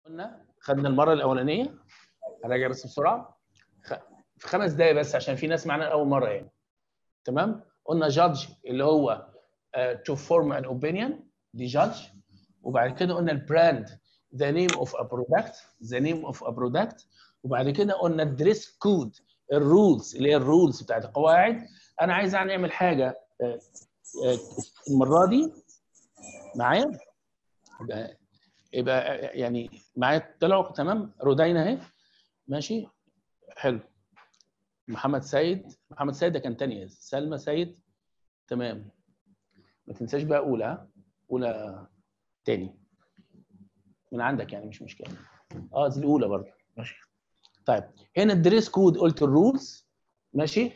قلنا خدنا المره الاولانيه هراجع بس بسرعه خ... في خمس دقايق بس عشان في ناس معانا اول مره يعني تمام قلنا جادج اللي هو تو فورم ان اوبينيون دي جادج وبعد كده قلنا البراند ذا نيم اوف ا برودكت ذا نيم اوف ا برودكت وبعد كده قلنا الدريس كود الرولز اللي هي الرولز بتاعت القواعد انا عايز نعمل حاجه المره دي معايا يبقى يبقى يعني معايا طلعوا تمام رودينا اهي ماشي حلو محمد سيد محمد سيد ده كان تاني سلمى سيد تمام ما تنساش بقى اولى ها اولى تاني من عندك يعني مش مشكله اه دي الاولى برضه ماشي طيب هنا الدريس كود قلت الرولز ماشي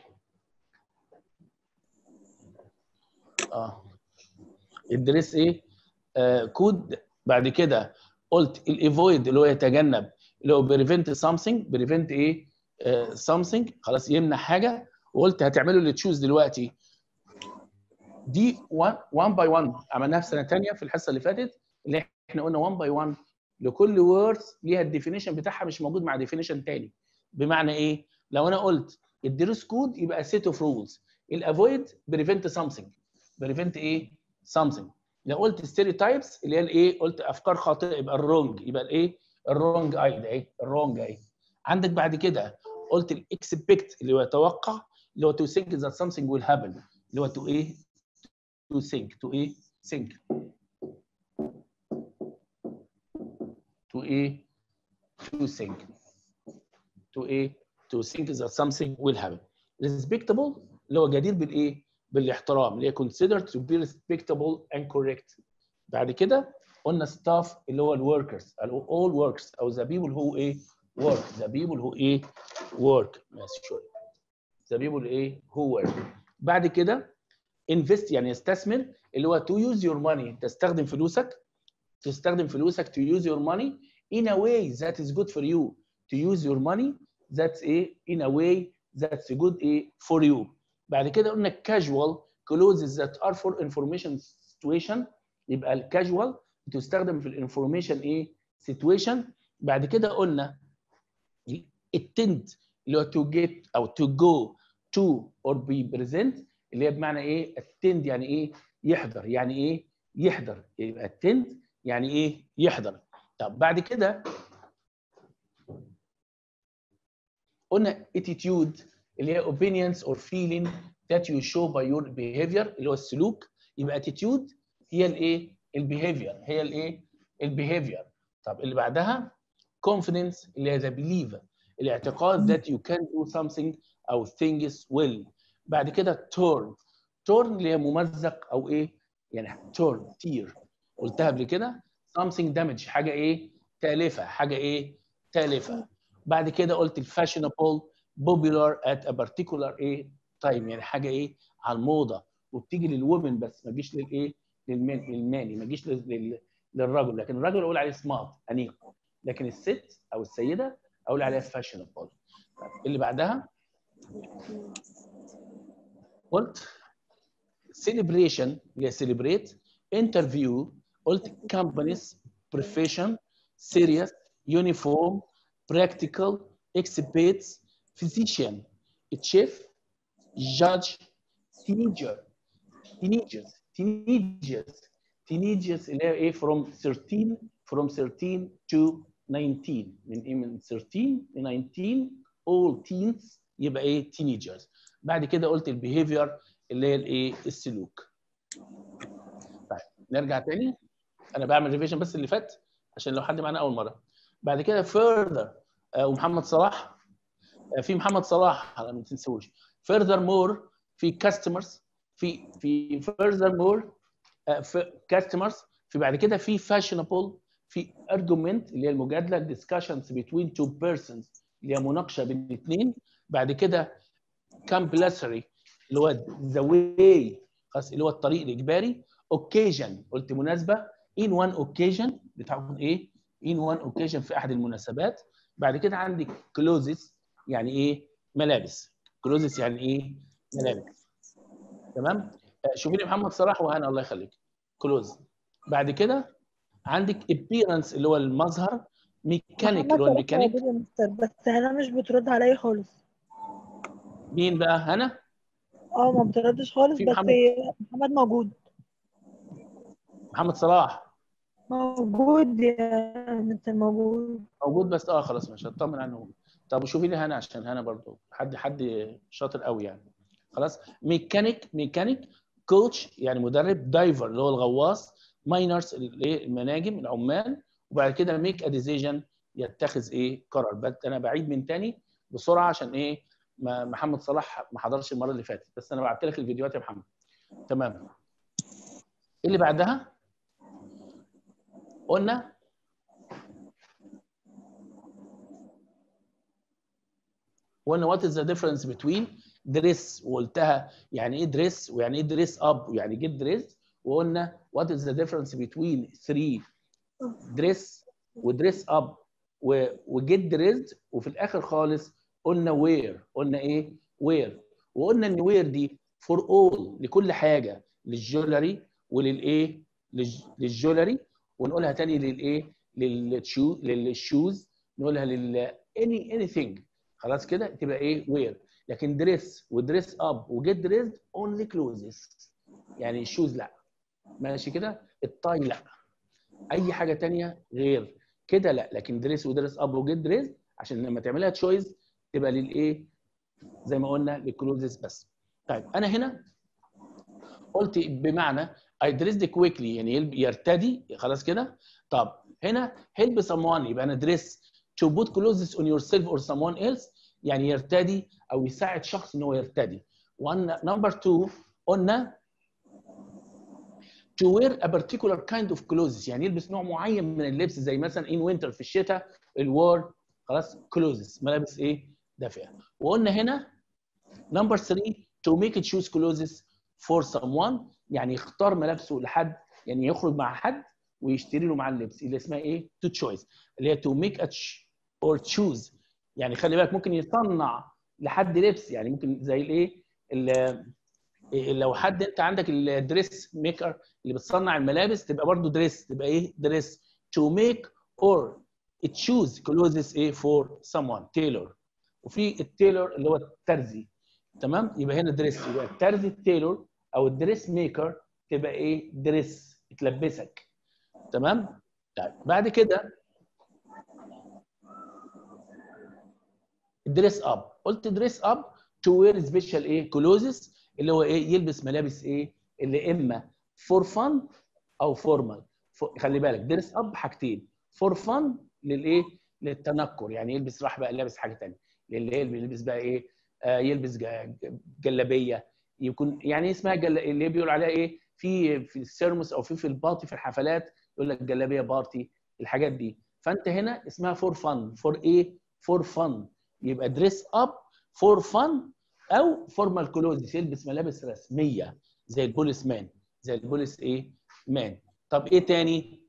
اه الدريس ايه آه كود بعد كده قلت الايفويد اللي هو يتجنب اللي هو بريفنت سامثينج بريفنت ايه سامثينج خلاص يمنع حاجه وقلت هتعملوا اللي تشوز دلوقتي دي 1 باي 1 عملناها في سنه ثانيه في الحصه اللي فاتت اللي احنا قلنا 1 باي 1 لكل وورد ليها الديفينيشن بتاعها مش موجود مع ديفينيشن ثاني بمعنى ايه لو انا قلت الدريس كود يبقى سيت اوف رولز الافويد بريفنت سامثينج بريفنت ايه سامثينج لو قلت ستيريوتايبس اللي هي الايه قلت افكار خاطئه يبقى الرونج يبقى الايه الرونج اي ده ايه الرونج اي عندك بعد كده قلت الاكسبكت اللي هو يتوقع اللي هو تو ثينك ذات سامثينج ويل هابن اللي هو تو ايه تو ثينك تو ايه ثينك to ايه to think to ايه to think that something will happen respectable اللي هو جدير بالايه بالاحترام اللي هي considered to be respectable and correct بعد كده قلنا staff اللي هو الوركرز all workers او the people who ايه work the people who ايه work ماشي شويه the people ايه who work بعد كده invest يعني يستثمر اللي هو to use your money تستخدم فلوسك تستخدم فلوسك to use your money in a way that is good for you to use your money that's a in a way that's good a for you بعد كده قلنا casual clothes that are for information situation يبقى الكاجوال بتستخدم في الانفورميشن ايه situation بعد كده قلنا التند اللي هو to get او to go to or be present اللي هي بمعنى ايه التند يعني ايه يحضر يعني ايه يحضر يبقى التند يعني ايه يحضر طب بعد كده قلنا attitude اللي هي opinions or feeling that you show by your behavior اللي هو السلوك يبقى attitude هي الايه البيهيفير هي الايه البيهيفير طب اللي بعدها confidence اللي هي the belief الاعتقاد that you can do something او things well بعد كده turn turn اللي هي ممزق او ايه يعني turn tear قلتها قبل كده something damage حاجه ايه تالفه حاجه ايه تالفه بعد كده قلت الفاشونابل popular at a particular ايه تايم يعني حاجه ايه على الموضه وبتيجي للومن بس ما تجيش للايه للمان للماني ما تجيش لل... للرجل لكن الرجل اقول عليه سمارت انيق لكن الست او السيده اقول عليها فاشونابل اللي بعدها قلت celebration اللي هي celebrate interview قلت companies profession serious uniform practical exhibits physician chef judge teenager teenagers teenagers teenagers اللي هي ايه from 13 from 13 to 19 من ايه من 13 ل 19 all teens يبقى ايه teenagers بعد كده قلت البيهيفير اللي هي الايه السلوك طيب نرجع تاني انا بعمل ريفيجن بس اللي فات عشان لو حد معانا اول مره بعد كده further آه ومحمد صلاح آه في محمد صلاح ما تنسوش further more في customers في في further more آه في customers في بعد كده في fashionable في argument اللي هي المجادله discussions between two persons اللي هي مناقشه بين اثنين بعد كده compulsory اللي هو the way خلاص اللي هو الطريق الاجباري occasion قلت مناسبه in one occasion بتاخد ايه in one occasion في احد المناسبات بعد كده عندك clothes يعني ايه ملابس clothes يعني ايه ملابس تمام شوفي لي محمد صلاح وهنا الله يخليك clothes بعد كده عندك appearance اللي هو المظهر ميكانيك محمد اللي هو صلاح الميكانيك موجود يا مستر بس هنا مش بترد عليا خالص مين بقى هنا اه ما بتردش خالص في بس محمد. محمد موجود محمد صلاح موجود يا مستر موجود موجود بس اه خلاص مش هطمن عنه طب وشوفي لي هنا عشان هنا برضو حد حد شاطر قوي يعني خلاص ميكانيك ميكانيك كوتش يعني مدرب دايفر اللي هو الغواص ماينرز الايه المناجم العمال وبعد كده ميك ا ديسيجن يتخذ ايه قرار بس انا بعيد من تاني بسرعه عشان ايه ما محمد صلاح ما حضرش المره اللي فاتت بس انا بعت لك الفيديوهات يا محمد تمام ايه اللي بعدها قلنا قلنا وات از ذا ديفرنس بتوين دريس وقلتها يعني ايه دريس ويعني ايه دريس اب ويعني جيت دريس وقلنا وات از ذا ديفرنس بتوين 3 دريس ودريس اب وجيت دريسد وفي الاخر خالص قلنا وير قلنا ايه وير وقلنا ان وير دي فور اول لكل حاجه للجولري وللايه للج- للجولري ونقولها تاني للايه للشو للشوز نقولها لل اني اني ثينج خلاص كده تبقى ايه وير لكن دريس ودريس اب وجيت دريسد اونلي كلوزز يعني الشوز لا ماشي كده التاي لا اي حاجه تانية غير كده لا لكن دريس ودريس اب وجيت دريس عشان لما تعملها تشويس تبقى للايه زي ما قلنا للكلوزز بس طيب انا هنا قلت بمعنى I dressed quickly يعني يلب- يرتدي خلاص كده طب هنا help someone يبقى انا dress to put clothes on yourself or someone else يعني يرتدي او يساعد شخص ان هو يرتدي one number two قلنا to wear a particular kind of clothes يعني يلبس نوع معين من اللبس زي مثلا in winter في الشتاء الوار خلاص clothes ملابس ايه دافئه وقلنا هنا نمبر 3 to make it choose clothes for someone يعني يختار ملابسه لحد يعني يخرج مع حد ويشتري له معاه اللبس اللي اسمها ايه to choice اللي هي to make a ch- or choose يعني خلي بالك ممكن يصنع لحد لبس يعني ممكن زي الايه ال- إيه لو حد انت عندك الدريس ميكر اللي بتصنع الملابس تبقى برضو دريس تبقى ايه دريس to make or choose clothes ايه for someone tailor وفي التيلور اللي هو الترزي تمام يبقى هنا دريس يبقى الترزي التيلور او الدريس ميكر تبقى ايه دريس تلبسك تمام طيب بعد كده دريس اب قلت دريس اب تو وير سبيشال ايه كلوزز اللي هو ايه يلبس ملابس ايه اللي اما فور فن او فورمال خلي بالك دريس اب حاجتين فور فن للايه للتنكر يعني يلبس راح بقى لابس حاجه ثانيه اللي هي يلبس بقى ايه آه يلبس ج- جلابيه يكون يعني اسمها جل... اللي بيقول عليها ايه في في السيرموس او في في البارتي في الحفلات يقول لك جلابيه بارتي الحاجات دي فانت هنا اسمها فور فن فور ايه فور فن يبقى دريس اب فور فن او فورمال كلوز يلبس ملابس رسميه زي البوليس مان زي البوليس ايه مان طب ايه تاني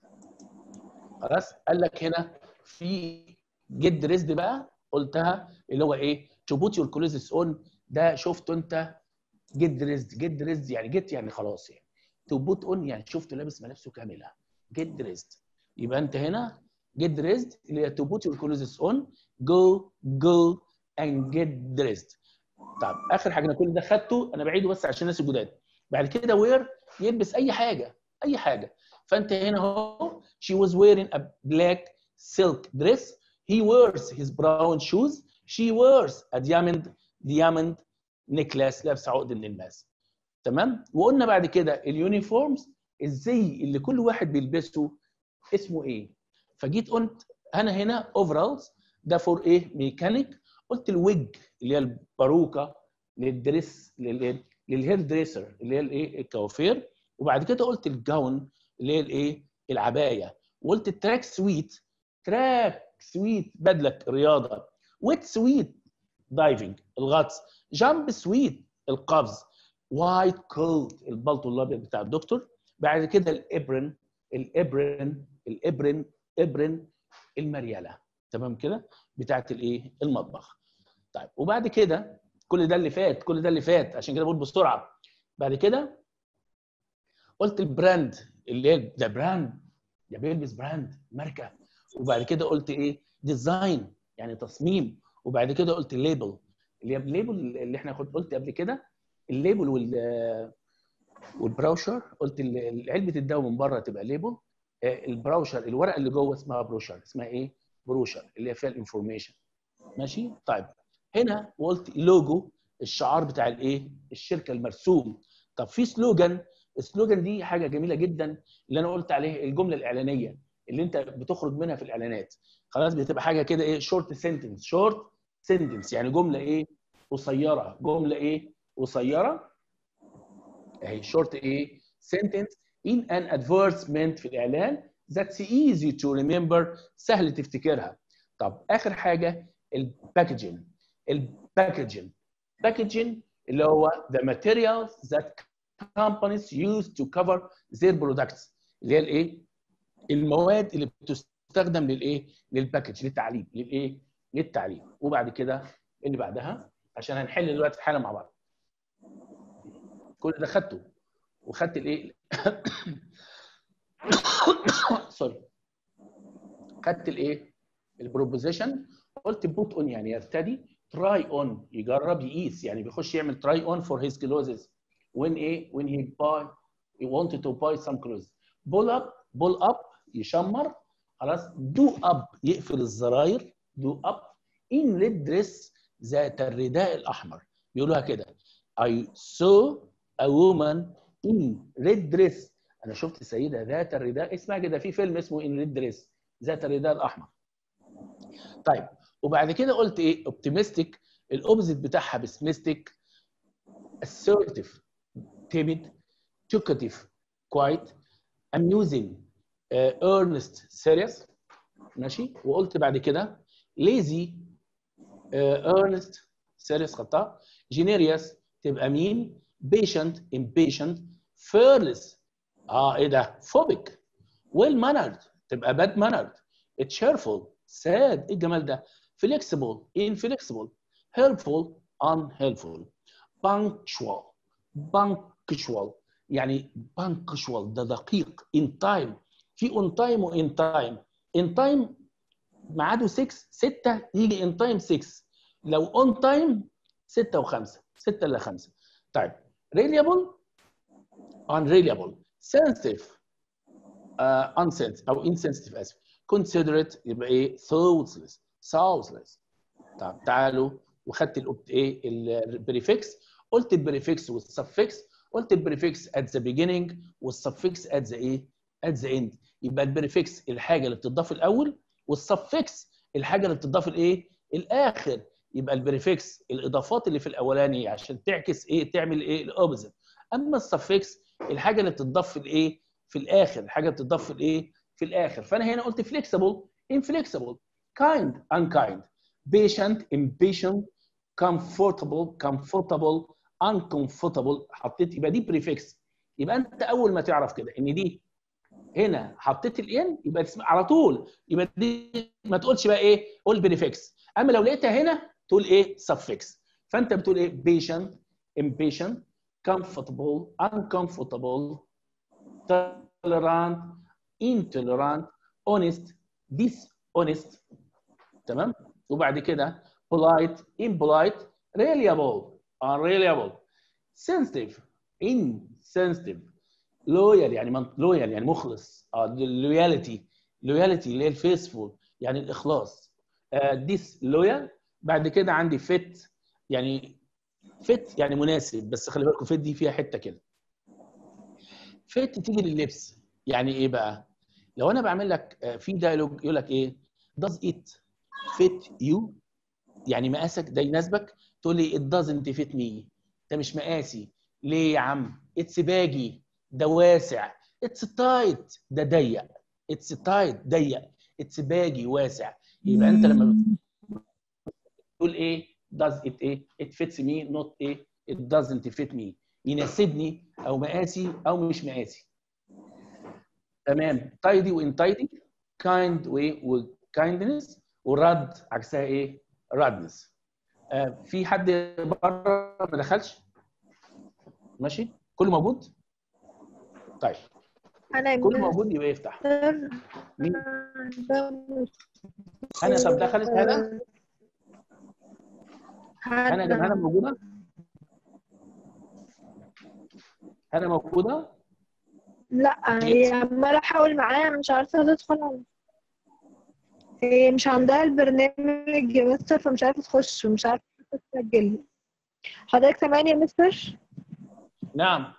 خلاص قال لك هنا في جيت دريسد بقى قلتها اللي هو ايه تو بوت يور كلوزز اون ده شفته انت جيت دريسد جيت دريسد يعني جيت يعني خلاص يعني تو بوت اون يعني شفته لابس ملابسه كامله جيت دريسد يبقى انت هنا جيت دريسد اللي هي تو بوت يور كلوزز اون جو جو اند جيت دريسد طب اخر حاجه انا كل ده خدته انا بعيده بس عشان الناس الجداد بعد كده وير يلبس اي حاجه اي حاجه فانت هنا اهو she was wearing a black silk dress he wears his brown shoes she wears a diamond diamond necklace لابسه عقد من الماس تمام وقلنا بعد كده اليونيفورمز الزي اللي كل واحد بيلبسه اسمه ايه فجيت قلت انا هنا اوفرالز ده فور ايه ميكانيك قلت الويج اللي هي الباروكه للدريس لل- للهير دريسر اللي هي الايه الكوافير وبعد كده قلت الجاون اللي هي الايه العبايه وقلت التراك سويت تراك سويت بدله رياضه ويت سويت دايفنج الغطس جامب سويت القفز وايت كوت البلطو الابيض بتاع الدكتور بعد كده الابرن الابرن الابرن ابرن المرياله تمام كده بتاعت الايه المطبخ طيب وبعد كده كل ده اللي فات كل ده اللي فات عشان كده بقول بسرعه بعد كده قلت البراند اللي هي ده براند ده بيلبس براند ماركه وبعد كده قلت ايه ديزاين يعني تصميم وبعد كده قلت ليبل اللي هي الليبل اللي احنا كنت قلت قبل كده الليبل وال والبراوشر قلت ال- علبه الدواء من بره تبقى ليبل البراوشر الورقه اللي جوه اسمها بروشر اسمها ايه بروشر اللي هي فيها الانفورميشن ماشي طيب هنا قلت لوجو الشعار بتاع الايه الشركه المرسوم طب في سلوجان السلوجان دي حاجه جميله جدا اللي انا قلت عليه الجمله الاعلانيه اللي انت بتخرج منها في الاعلانات خلاص بتبقى حاجه كده ايه شورت سنتنس شورت سنتنس يعني جمله ايه قصيره جمله ايه قصيره اهي شورت ايه sentence in an advertisement في الاعلان that's easy to remember سهل تفتكرها طب اخر حاجه الباكجين الباكجين باكجين اللي هو the materials that companies use to cover their products اللي هي الايه المواد اللي بتستخدم للايه للباكج للتعليم للايه للتعليم وبعد كده اللي بعدها عشان هنحل دلوقتي حاله مع بعض كل ده خدته وخدت الايه سوري خدت الايه البروبوزيشن قلت بوت اون يعني يرتدي تراي اون يجرب يقيس يعني بيخش يعمل تراي اون فور هيز clothes when ايه when he buy he wanted to buy some clothes pull up pull up يشمر خلاص do up يقفل الزراير do up in red dress ذات الرداء الاحمر بيقولوها كده I saw a woman in red dress انا شفت سيده ذات الرداء اسمها كده في فيلم اسمه in red dress ذات الرداء الاحمر طيب وبعد كده قلت ايه اوبتيمستيك الاوبزيت بتاعها بسمستيك assertive timid talkative quiet amusing uh, earnest serious ماشي وقلت بعد كده lazy uh, earnest serious خطأ generous تبقى مين patient impatient fearless اه ايه ده phobic well mannered تبقى bad mannered cheerful sad ايه الجمال ده flexible inflexible helpful unhelpful punctual punctual يعني punctual ده دقيق in time في on time و in time in time ميعاده 6 6 يجي in time 6 لو on time 6 و5 6 الا 5 طيب reliable unreliable sensitive uh, unsensitive او insensitive اسف considerate يبقى ايه thoughtless southless طب تعالوا وخدت الاوبت ايه البريفكس قلت البريفكس والسفكس قلت البريفكس at the beginning والسفكس at the ايه at the end يبقى البريفكس الحاجه اللي بتضاف الاول والسفكس الحاجه اللي بتضاف الايه الاخر يبقى البريفكس الاضافات اللي في الاولاني عشان تعكس ايه تعمل ايه الاوبزيت اما السفكس الحاجه اللي بتضاف في الايه في الاخر الحاجه اللي بتضاف في الايه في الاخر فانا هنا قلت flexible inflexible kind unkind patient impatient comfortable comfortable uncomfortable حطيت يبقى دي بريفكس يبقى انت اول ما تعرف كده ان دي هنا حطيت الان يبقى تسمع على طول يبقى دي ما تقولش بقى ايه قول بريفكس اما لو لقيتها هنا تقول ايه سفكس فانت بتقول ايه patient impatient comfortable uncomfortable tolerant intolerant honest dishonest تمام وبعد كده polite impolite reliable unreliable sensitive insensitive loyal يعني من loyal يعني مخلص اه loyalty loyalty اللي هي الفيسفول يعني الاخلاص uh, disloyal بعد كده عندي fit يعني fit يعني مناسب بس خلي بالكم fit دي فيها حته كده fit تيجي لللبس يعني ايه بقى لو انا بعمل لك في دايلوج يقول لك ايه does it fit you يعني مقاسك ده يناسبك تقول لي it doesn't fit me ده مش مقاسي ليه يا عم اتس باجي ده واسع اتس تايت ده ضيق اتس تايت ضيق اتس باجي واسع يبقى انت لما تقول ايه does it ايه it fits me not ايه it doesn't fit me يناسبني او مقاسي او مش مقاسي تمام تايدي وان تايدي كايند وكايندنس ورد عكسها ايه رادنس آه في حد بره ما دخلش ماشي كله موجود طيب انا كل موجود يبقى يفتح مستر مين؟ ده هنا طب دخلت هنا هنا يا جماعه هنا موجوده هنا موجوده لا هي عمالة أحاول معاها أنا مش عارفة تدخل على هي مش عندها البرنامج يا مستر فمش عارفة تخش ومش عارفة تسجل حضرتك سامعني يا مستر؟ نعم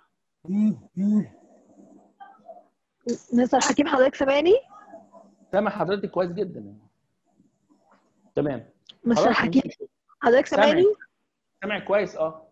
مستر حكيم حضرتك سامعني؟ سامع حضرتك كويس جدا تمام مستر خلاص حكيم مفيش- حضرتك سامعك. سامعني؟ سامع كويس اه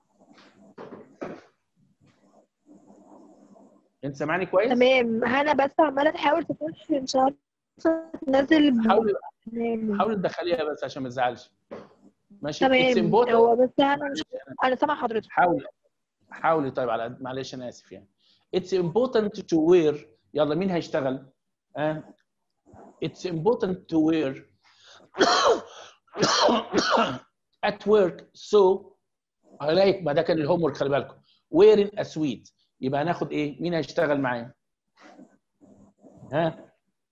انت سامعني كويس تمام هنا بس عمالة تحاول تخش مش عارفة تنزل حاول البرنامج حاول تدخليها بس عشان ما تزعلش ماشي It's تمام important. هو بس أنا مش أنا سامعة حضرتك حاول حاولي طيب على قد- معلش انا اسف يعني It's important to wear يلا مين هيشتغل؟ آه. It's important to wear at work so I like ما ده كان الهوم ورك خلي بالكم wearing a suit يبقى هناخد ايه؟ مين هيشتغل معايا؟ ها؟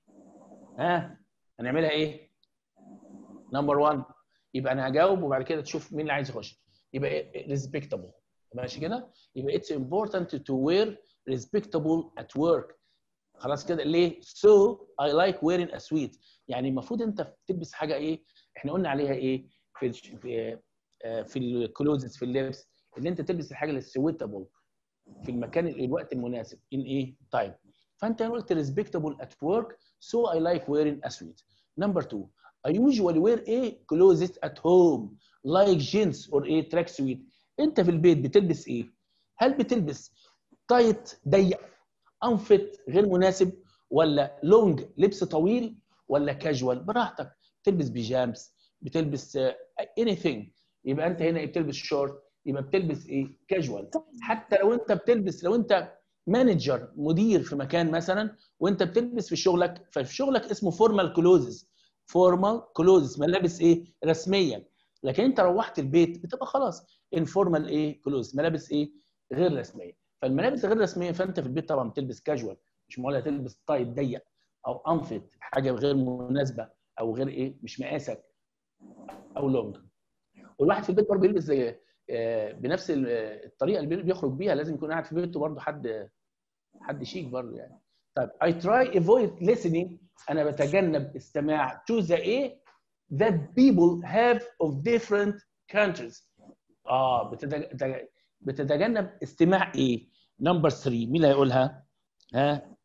ها؟ هنعملها ايه؟ نمبر 1 يبقى انا هجاوب وبعد كده تشوف مين اللي عايز يخش يبقى respectable ماشي كده؟ يبقى it's important to wear respectable at work خلاص كده ليه؟ so I like wearing a suit يعني المفروض انت تلبس حاجه ايه؟ احنا قلنا عليها ايه؟ في الش- في آه، في الكلوزز في اللبس ان انت تلبس الحاجه اللي suitable في المكان الوقت المناسب in ايه؟ طيب فانت قلت respectable at work so I like wearing a suit. Number two I usually wear a clothes at home like jeans or a track suit. انت في البيت بتلبس ايه؟ هل بتلبس تايت ضيق انفت غير مناسب ولا لونج لبس طويل ولا كاجوال براحتك بتلبس بيجامز بتلبس اني anything يبقى انت هنا إيه؟ بتلبس شورت يبقى بتلبس ايه كاجوال حتى لو انت بتلبس لو انت مانجر مدير في مكان مثلا وانت بتلبس في شغلك ففي شغلك اسمه فورمال كلوزز فورمال كلوزز ملابس ايه رسميا لكن انت روحت البيت بتبقى خلاص انفورمال ايه كلوز ملابس ايه غير رسميه فالملابس غير رسميه فانت في البيت طبعا بتلبس كاجوال مش معقول هتلبس تايت ضيق او انفت حاجه غير مناسبه او غير ايه مش مقاسك او لونج والواحد في البيت برضه بيلبس زي آه، بنفس ال- آه، الطريقه اللي بيخرج بيها لازم يكون قاعد في بيته برضه حد حد شيك برضه يعني طيب I try avoid listening انا بتجنب استماع to the ايه that people have of different countries اه بتتج- بتتجنب استماع ايه نمبر 3 مين اللي هيقولها ها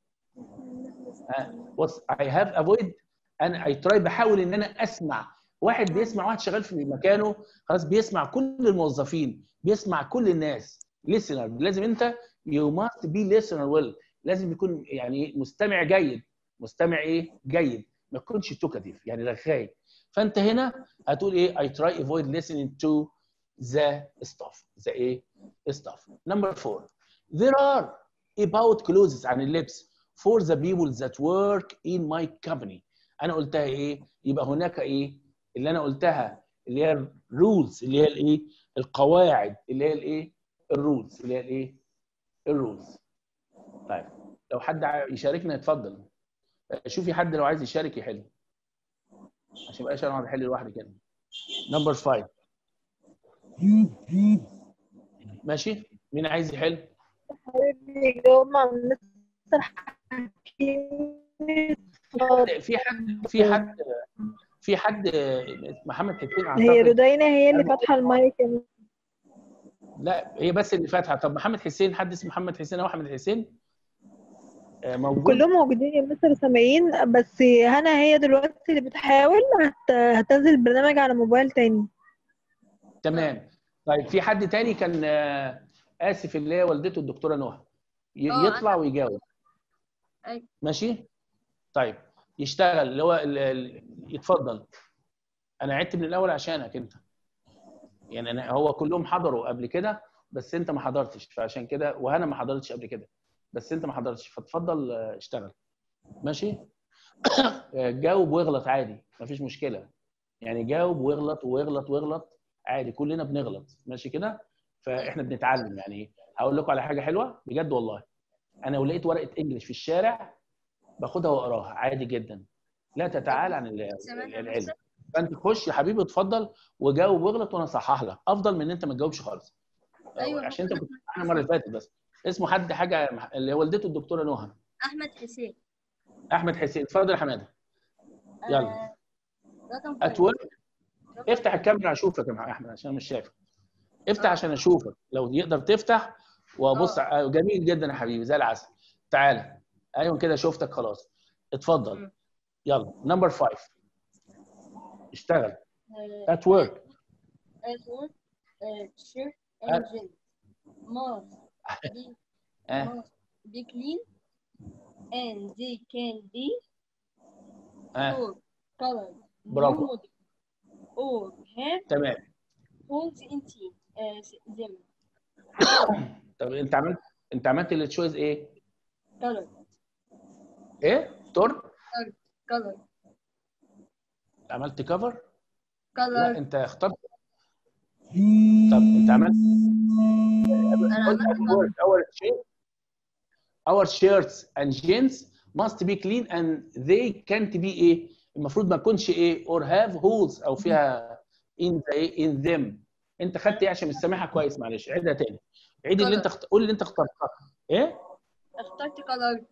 ها what's I have avoid انا I try بحاول ان انا اسمع واحد بيسمع واحد شغال في مكانه خلاص بيسمع كل الموظفين بيسمع كل الناس listener لازم انت you must be listener well لازم يكون يعني إيه؟ مستمع جيد مستمع ايه جيد ما تكونش توكاتيف يعني رغاي فانت هنا هتقول ايه I try avoid listening to the stuff the ايه stuff number four there are about clothes عن اللبس for the people that work in my company انا قلتها ايه يبقى هناك ايه اللي انا قلتها اللي هي الرولز اللي هي الايه القواعد اللي هي الايه الرولز اللي هي الايه الرولز طيب لو حد ع- يشاركنا يتفضل شوفي حد لو عايز يشارك يحل عشان ما يبقاش انا قاعد احل لوحدي كده نمبر 5 ماشي مين عايز يحل حبيبي يجاوب مع مستر حكيم في حد في حد في حد محمد حسين هي اعتقد رودينا هي اللي فاتحة المايك يا مستر. لا هي بس اللي فاتحه طب محمد حسين حد اسمه محمد حسين او احمد حسين آه، موجود كلهم موجودين يا مستر سامعين بس هنا هي دلوقتي اللي بتحاول هت... هتنزل البرنامج على موبايل تاني تمام طيب في حد تاني كان آه، اسف اللي هي والدته الدكتوره نهى ي- آه، يطلع ويجاوب أيوة. ماشي طيب يشتغل اللي هو ال- ال- يتفضل انا عدت من الاول عشانك انت يعني أنا هو كلهم حضروا قبل كده بس انت ما حضرتش فعشان كده وهنا ما حضرتش قبل كده بس انت ما حضرتش فتفضل آه، اشتغل ماشي آه، جاوب واغلط عادي مفيش مشكله يعني جاوب واغلط واغلط واغلط عادي كلنا بنغلط ماشي كده فاحنا بنتعلم يعني هقول لكم على حاجه حلوه بجد والله انا لو لقيت ورقه انجلش في الشارع باخدها واقراها عادي جدا لا تتعالى عن ال- سامعني يا العلم مستر؟ فانت خش يا حبيبي اتفضل وجاوب واغلط وانا اصحح لك افضل من ان انت ما تجاوبش خالص أيوة، عشان انت ممكن كنت معانا المره اللي فاتت بس اسمه حد حاجه اللي والدته الدكتوره نهى احمد حسين احمد حسين اتفضل يا حماده يلا. آه، رقم اتورك رقم افتح الكاميرا اشوفك يا احمد عشان أنا مش شايفك افتح عشان اشوفك لو يقدر تفتح وابص ع- جميل جدا يا حبيبي زي العسل تعالى ايوه كده شفتك خلاص اتفضل مم. يلا نمبر 5 اشتغل آه، at work at work uh, shirt At- and jeans must be اه must be clean and they can be اه or colored برافو. nude or have تمام holes in teeth, uh, them طب انت عملت انت عملت التشويز ايه؟ colored ايه؟ تور؟ colored عملت كفر؟ لا colored انت اخترت طب انت عملت انا قلت عملت at colored work our shirt our shirts and jeans must be clean and they can't be ايه؟ المفروض ما تكونش ايه or have holes او فيها in the ايه in them انت خدت ايه عشان مش سامعها كويس معلش عيدها تاني عيد اللي انت اخت... قول اللي انت اخترتها ايه؟ اخترت colored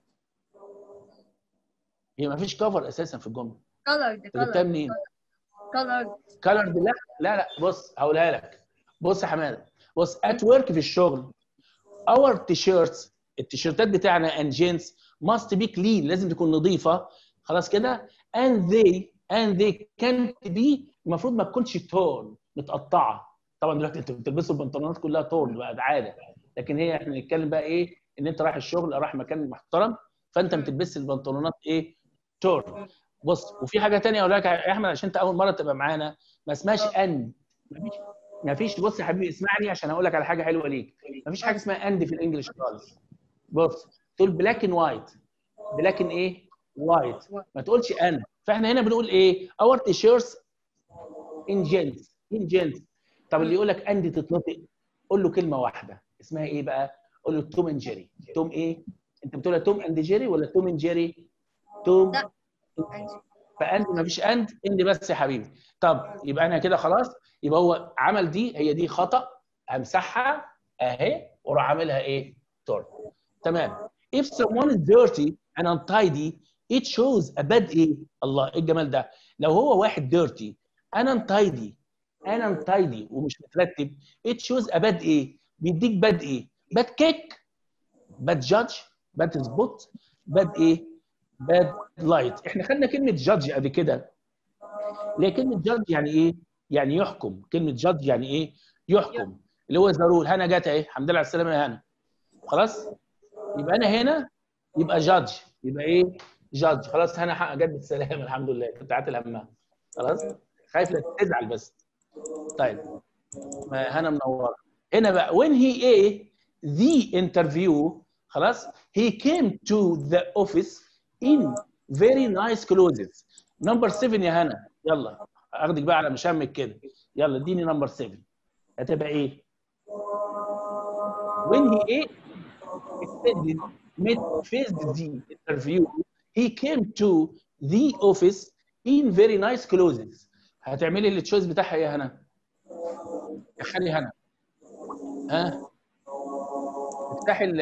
هي ما فيش كفر اساسا في الجمله colored انت جبتها colored منين؟ colored كالرد لا لا لا بص هقولها لك بص يا حماده بص ات ورك في الشغل اور تيشيرتس التيشيرتات بتاعنا اند جينز ماست بي كلين لازم تكون نظيفه خلاص كده اند ذي اند ذي كانت بي المفروض ما تكونش تورن متقطعه طبعا دلوقتي انتوا بتلبسوا البنطلونات كلها تورن بقى ده عاده لكن هي احنا بنتكلم بقى ايه ان انت رايح الشغل رايح مكان محترم فانت ما تلبسش البنطلونات ايه تورن بص وفي حاجه تانية اقول لك يا احمد عشان انت اول مره تبقى معانا ما اسمهاش اند مفيش مفيش بص يا حبيبي اسمعني عشان اقول لك على حاجه حلوه ليك مفيش حاجه اسمها اند في الانجليش خالص بص تقول بلاك اند وايت بلاك اند ايه وايت ما تقولش اند فاحنا هنا بنقول ايه اور تيشيرتس ان جينز ان جينز طب اللي يقول لك اند تتنطق قول له كلمه واحده اسمها ايه بقى قول له توم اند جيري توم ايه انت بتقولها توم اند جيري ولا توم اند جيري توم لا. فاند ما فيش اند اند بس يا حبيبي طب يبقى انا كده خلاص يبقى هو عمل دي هي دي خطا همسحها اهي واروح عاملها ايه تورن تمام if someone is dirty and untidy it shows a bad ايه الله ايه الجمال ده لو هو واحد dirty and untidy and untidy ومش مترتب it shows a bad ايه بيديك bad ايه bad kick bad judge bad spot bad ايه bad light احنا خدنا كلمه judge قبل كده اللي هي كلمه judge يعني ايه يعني يحكم كلمه judge يعني ايه يحكم اللي هو زارول هنا جت اهي الحمد لله على السلامه يا هنا خلاص يبقى انا هنا يبقى جادج يبقى ايه جادج خلاص هنا حق جت بالسلامه الحمد لله كنت عاتل همها خلاص خايف لا تزعل بس طيب ما هنا منوره هنا بقى when he ايه the interview خلاص he came to the office in very nice clothes number 7 يا هنا يلا اخدك بقى على مشامك كده يلا اديني نمبر 7 هتبقى ايه when he ايه extended mid faced the interview he came to the office in very nice clothes هتعملي التشويس بتاعها ايه يا هنا يا خلي هنا ها افتحي ال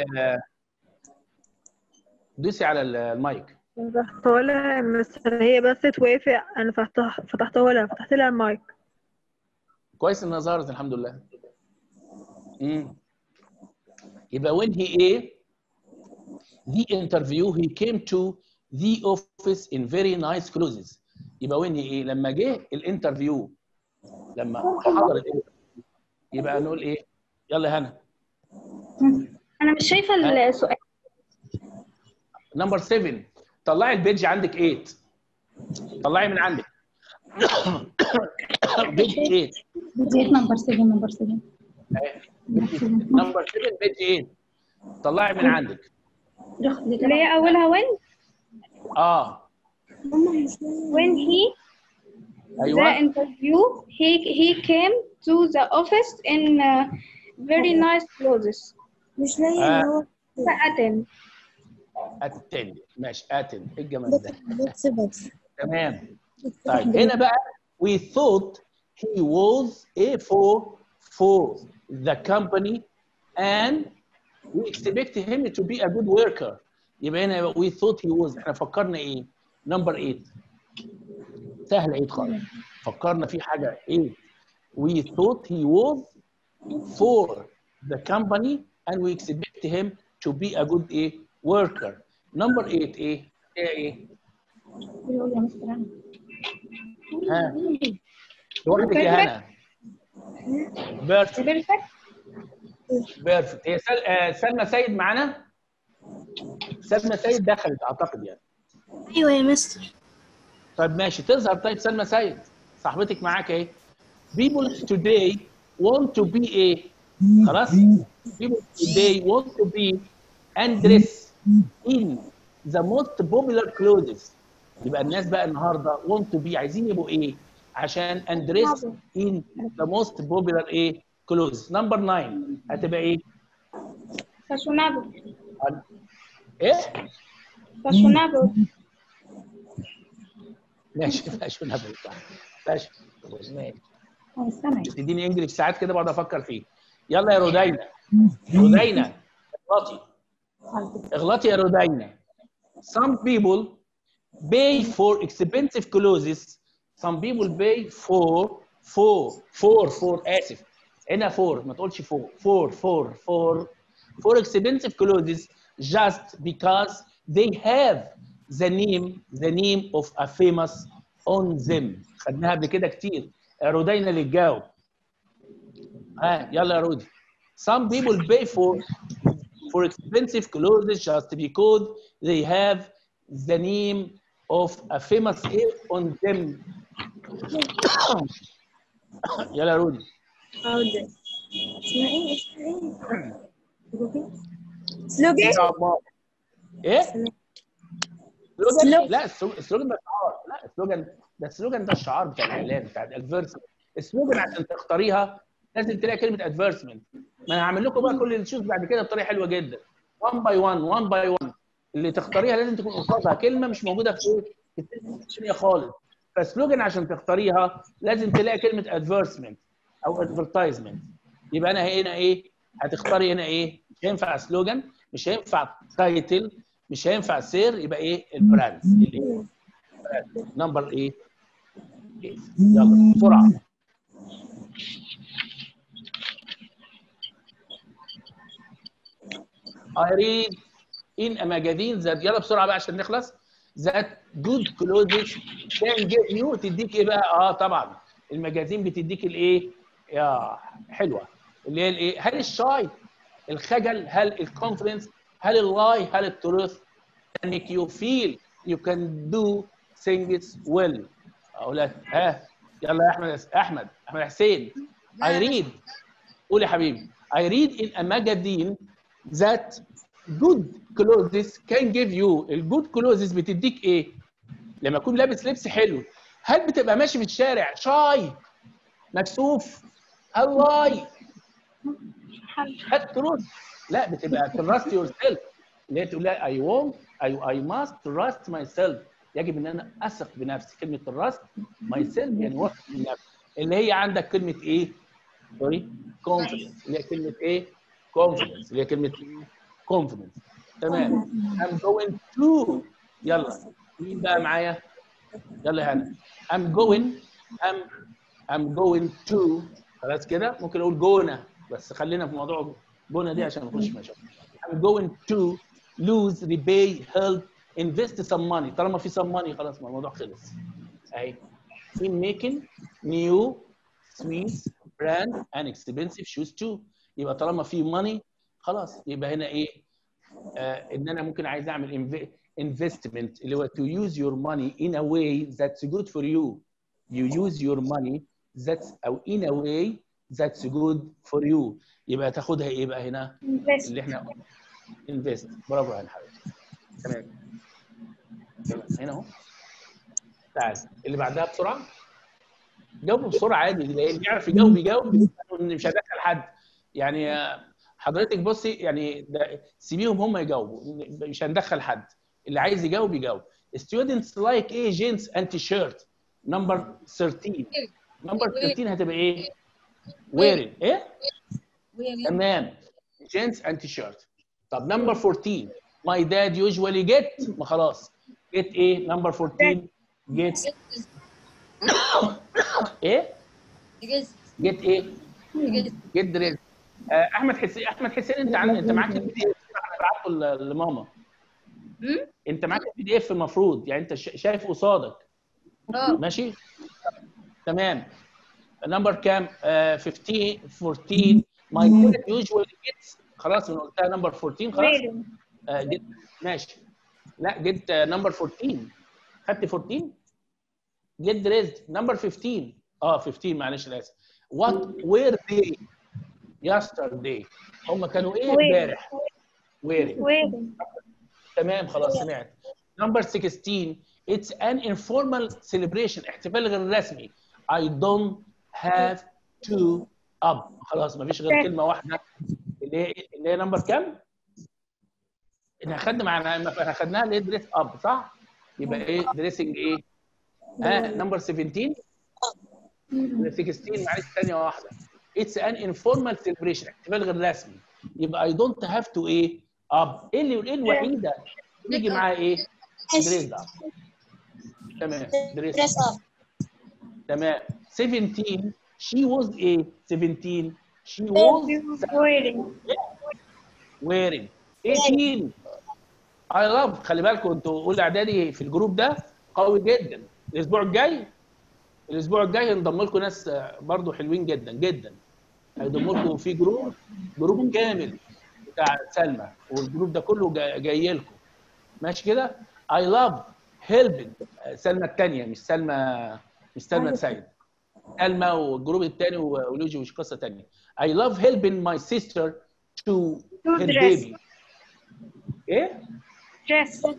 دوسي على المايك فتحته لها بس هي بس توافق انا فتح فتحته لها فتحت لها المايك كويس انها ظهرت الحمد لله امم يبقى when he ايه the interview he came to the office in very nice clothes يبقى when he ايه لما جه الانترفيو لما حضر الانترفيو يبقى نقول ايه يلا يا هنا انا مش شايفه السؤال نمبر 7 طلعي البيج عندك 8 طلعي من عندك بيج 8 بديت نمبر 7 نمبر 7 نمبر 7 بيج 8 طلعي من عندك اللي هي اولها when اه when he the ايوه interview he he came to the office in uh, very nice clothes مش لاقي آه. اللي هو satin attend ماشي attend ايه الجمال ده بس بس تمام طيب هنا بقى we thought he was a for for the company and we expect him to be a good worker يبقى هنا we thought he was احنا فكرنا ايه نمبر 8 سهل 8 خالص فكرنا في حاجه ايه we thought he was for the company and we expect him to be a good ايه worker number 8 ايه ايه ايه ها لوحدك يا هنا بيرفكت بيرفكت بيرفكت هي سل... آه، سلمى سيد معانا سلمى سيد دخلت اعتقد يعني ايوه يا مستر طيب ماشي تظهر طيب سلمى سيد صاحبتك معاك اهي people today want to be a خلاص people today want to be and dress in the most popular clothes يبقى الناس بقى النهارده want to be عايزين يبقوا ايه عشان and dress in the most popular ايه clothes number 9 هتبقى ايه fashionable ايه fashionable ماشي فاشن هبل صح فاشن ماشي استنى تديني انجلش ساعات كده بقعد افكر فيه يلا يا رودينا رودينا اغلطي اغلطي يا رودينا some people pay for expensive clothes some people pay for for for for اسف هنا for ما تقولش for for for for for expensive clothes just because they have the name the name of a famous on them خدناها قبل كده كتير يا رودينا اللي تجاوب ها يلا يا رودي some people pay for for expensive clothes just because they have the name of a famous air on them يلا يا رودي عودة اسمها ايه اسمها ايه سلوجن ايه؟ سلوجن سلوجن. لا السلو- السلوجن ده شعار لا السلوجن ده السلوجن ده الشعار بتاع الاعلان بتاع الادفيرسمنت السلوجن عشان تختاريها لازم تلاقي كلمه ادفيرسمنت ما انا هعمل لكم بقى كل الشوز بعد كده بطريقه حلوه جدا 1 باي 1 1 باي 1 اللي تختاريها لازم تكون قصادها كلمه مش موجوده في ايه؟ في الكلمة الثانيه خالص فسلوجن عشان تختاريها لازم تلاقي كلمه ادفيرسمنت او ادفرتايزمنت يبقى انا هنا ايه؟ هتختاري هنا ايه؟ مش هينفع سلوجن مش هينفع تايتل مش هينفع سير يبقى ايه؟ البراند اللي نمبر ايه؟ إيه؟ يلا بسرعه I read in a magazine that يلا بسرعه بقى عشان نخلص that good clothes can give you تديك ايه بقى؟ اه طبعا المجازين بتديك الايه؟ يا حلوه اللي هي الايه؟ هل الشاي؟ الخجل؟ هل الكونفدنس؟ هل اللاي؟ هل التروث؟ make you feel you can do things well اقول لك ها يلا يا احمد احمد احمد حسين I read قول يا حبيبي I read in a magazine that good clothes can give you الجود clothes بتديك ايه؟ لما اكون لابس لبس حلو هل بتبقى ماشي في الشارع شاي مكسوف هل لاي هل ترد لا بتبقى تراست يور سيلف اللي هي تقول لها I want I, I must trust myself يجب ان انا اثق بنفسي كلمه trust myself يعني واثق من نفسي اللي هي عندك كلمه ايه؟ سوري confidence اللي هي كلمه ايه؟ confidence اللي هي كلمه ايه؟ confidence تمام I'm going to يلا مين بقى معايا؟ يلا يا هنا I'm going I'm I'm going to خلاص كده ممكن اقول جونه بس خلينا في موضوع جونه دي عشان نخش في مشاكل I'm going to lose repay help invest some money طالما في some money خلاص ما الموضوع خلص اهي in making new sweet brand and expensive shoes too يبقى طالما في money خلاص يبقى هنا ايه آه ان انا ممكن عايز اعمل inve- investment اللي هو to use your money in a way that's good for you you use your money that's او in a way that's good for you يبقى تاخدها ايه بقى هنا invest اللي احنا انفست برافو يا حبيبي تمام تمام. هنا اهو تعال اللي بعدها بسرعه جاوبوا بسرعه عادي اللي يعرف يجاوب يجاوب مش هدخل حد يعني آه، حضرتك بصي يعني ده سيبيهم هم يجاوبوا مش هندخل حد اللي عايز يجاوب يجاوب students like ايه جينز and t-shirt number 13 number 13 هتبقى ايه wearing ايه wearing تمام جينز and t-shirt طب number 14 my dad usually get ما خلاص get ايه number 14 get ايه dressed get ايه dressed get dressed آه، احمد حسين احمد حسين انت عن... انت معاك البي دي اف انا بعته ل- لماما مم؟ انت معاك البي دي اف المفروض يعني انت شا- شايف قصادك اه ماشي تمام نمبر كام آه 15 14 ماي داد يوجوالي جيتس خلاص انا قلتها نمبر 14 خلاص wearing آه جيت ماشي لا جيت نمبر 14 خدت 14 جيت دريزد نمبر 15 اه 15 معلش انا اسف وات وير ذي يسترداي هم كانوا ايه Wearing. امبارح ويرنج wearing تمام خلاص سمعت نمبر 16 it's an informal celebration احتفال غير رسمي I don't have to up خلاص ما فيش غير كلمه واحده اللي هي اللي هي نمبر كام؟ احنا خدنا معانا احنا خدناها اللي هي دريس اب صح؟ يبقى ايه دريسنج ايه؟ ها نمبر 17 ولا 16 معلش ثانيه واحده it's an informal celebration احتفال غير رسمي يبقى I don't have to ايه؟ اب ايه اللي ايه الوحيده اللي يجي معاها ايه؟ دريس اب تمام دريس dress up تمام 17 she was ايه 17 she was wearing wearing 18 I love خلي بالكم انتوا اولى اعدادي في الجروب ده قوي جدا الاسبوع الجاي الاسبوع الجاي هنضم لكم ناس آه، برضو حلوين جدا جدا هيضم لكم في جروب جروب كامل بتاع سلمى والجروب ده كله جا- جاي لكم ماشي كده I love helping آه، سلمى الثانيه مش سلمى مش سلمى سيد سلمى والجروب الثاني ولوجي مش قصه ثانيه I love helping my sister to To her dress. baby ايه dress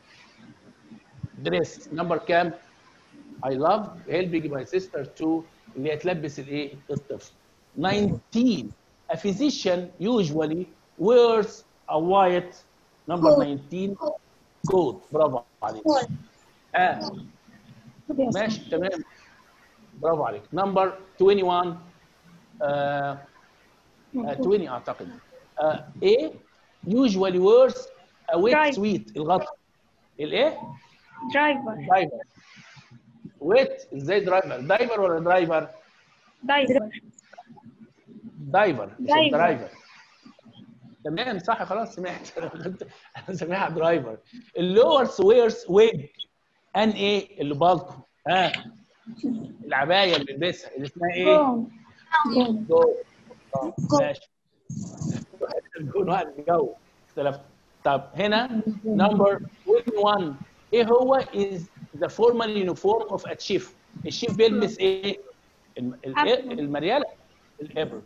دريس نمبر كام I love helping my sister to اللي هي تلبس الايه الطفل 19 a physician usually wears a white number 19 coat برافو عليك coat اه ماشي تمام برافو عليك نمبر 21 آه آه 20 اعتقد آه ايه usually wears a wet Right. sweet الغطا الايه driver درايفر ويت ازاي درايفر دايفر ولا درايفر diver دايفر مش دايفر. درايفر تمام صح خلاص سمعت انا سامعها درايفر اللور سويرز ويج ان ايه اللي بالطو ها العبايه اللي بيلبسها اللي اسمها ايه؟ gown جو آه، ماشي نكون واحد جو اختلفت طب هنا نمبر 21 ايه هو is the formal uniform of a chief الشيف بيلبس ايه؟ الم- ال- إيه؟ أبرد. المريالة الابرد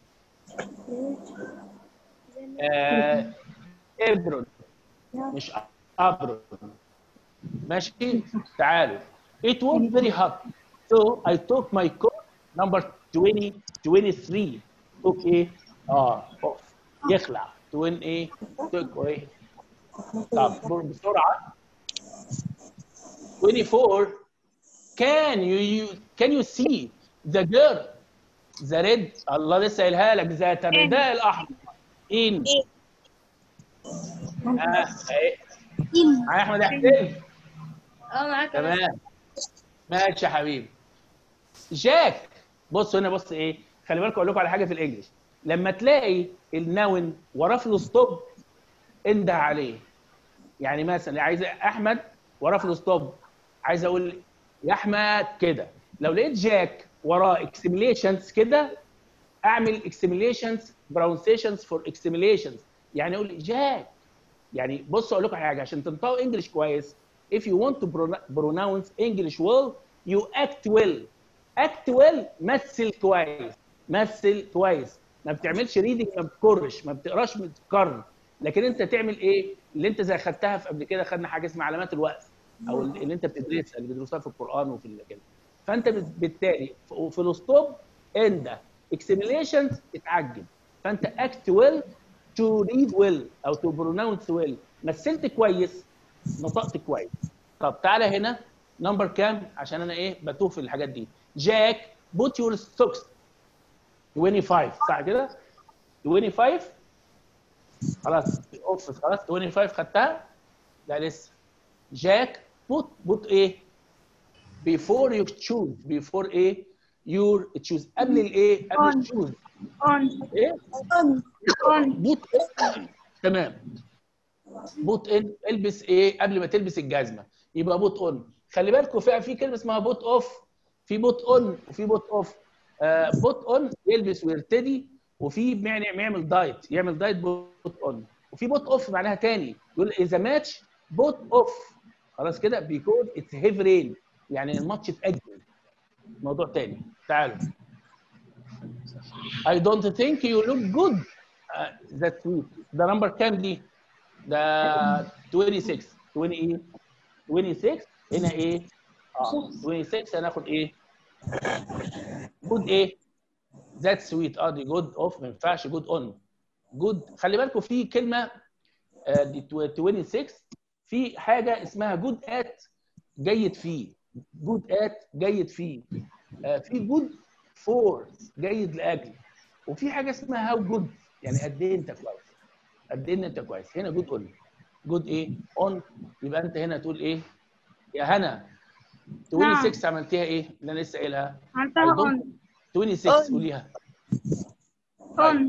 آه ابرد مش ابرد ماشي تعالوا it was very hot so I took my coat number 20 23 took ايه اه off يخلع 20 ايه took ايه طب بسرعه 24 can you, you can you see the girl the red الله لسه قايلها لك ذات الرداء الاحمر in اه اهي معايا احمد حسين اه معاك يا مستر. تمام ماشي يا حبيبي جاك بص هنا بص ايه خلي بالكم اقول لكم على حاجه في الانجليش لما تلاقي النون وراه فول ستوب انده عليه يعني مثلا عايز احمد وراه فول ستوب عايز اقول يا احمد كده لو لقيت جاك وراه اكسميليشنز كده اعمل اكسميليشنز برونسيشنز فور اكسميليشنز يعني اقول جاك يعني بصوا اقول لكم حاجه عشان تنطقوا انجلش كويس if you want to pronoun- pronounce English well you act well act well مثل كويس مثل كويس ما بتعملش ريدنج ما بتكرش ما بتقراش بتكرر لكن انت تعمل ايه اللي انت زي خدتها في قبل كده خدنا حاجه اسمها علامات الوقف او اللي انت بتدرسها اللي بيدرسوها في القران وفي ال- كده فانت بت- بالتالي في في الستوب انت اكسميليشنز اتعجب فانت اكت ويل to read well او to pronounce well مثلت كويس نطقت كويس طب تعالى هنا نمبر كام عشان انا ايه بتوه في الحاجات دي جاك put your stocks 25 صح كده 25 خلاص اوف خلاص 25 خدتها لا لسه جاك put put ايه before you choose before ايه your choose قبل الايه قبل On. التشوز on ايه on بوت تمام بوت ان البس ايه قبل ما تلبس الجزمه يبقى بوت اون خلي بالكم في في كلمه اسمها بوت اوف في بوت اون وفي بوت اوف آه بوت اون يلبس ويرتدي وفي معنى يعمل دايت يعمل دايت بوت اون وفي بوت اوف معناها تاني يقول اذا ماتش بوت اوف خلاص كده بيكون اتس هيف رين يعني الماتش اتاجل موضوع تاني تعالوا I don't think you look good uh, that's sweet ده نمبر كام دي؟ ده 26 20 ايه؟ 26 هنا ايه؟ اه 26 هناخد ايه؟ جود ايه؟ ذات سويت اه دي جود اوف ما ينفعش جود اون جود خلي بالكم في كلمه آه دي 26 في حاجه اسمها جود ات جيد فيه جود ات جيد فيه آه في جود فور جيد لاجل وفي حاجه اسمها هاو جود يعني قد ايه انت كويس قد ايه انت كويس هنا جود اون جود ايه اون يبقى انت هنا تقول ايه يا هنا 26 عملتيها ايه اللي انا لسه قايلها عملتها I don't- on 26 قوليها on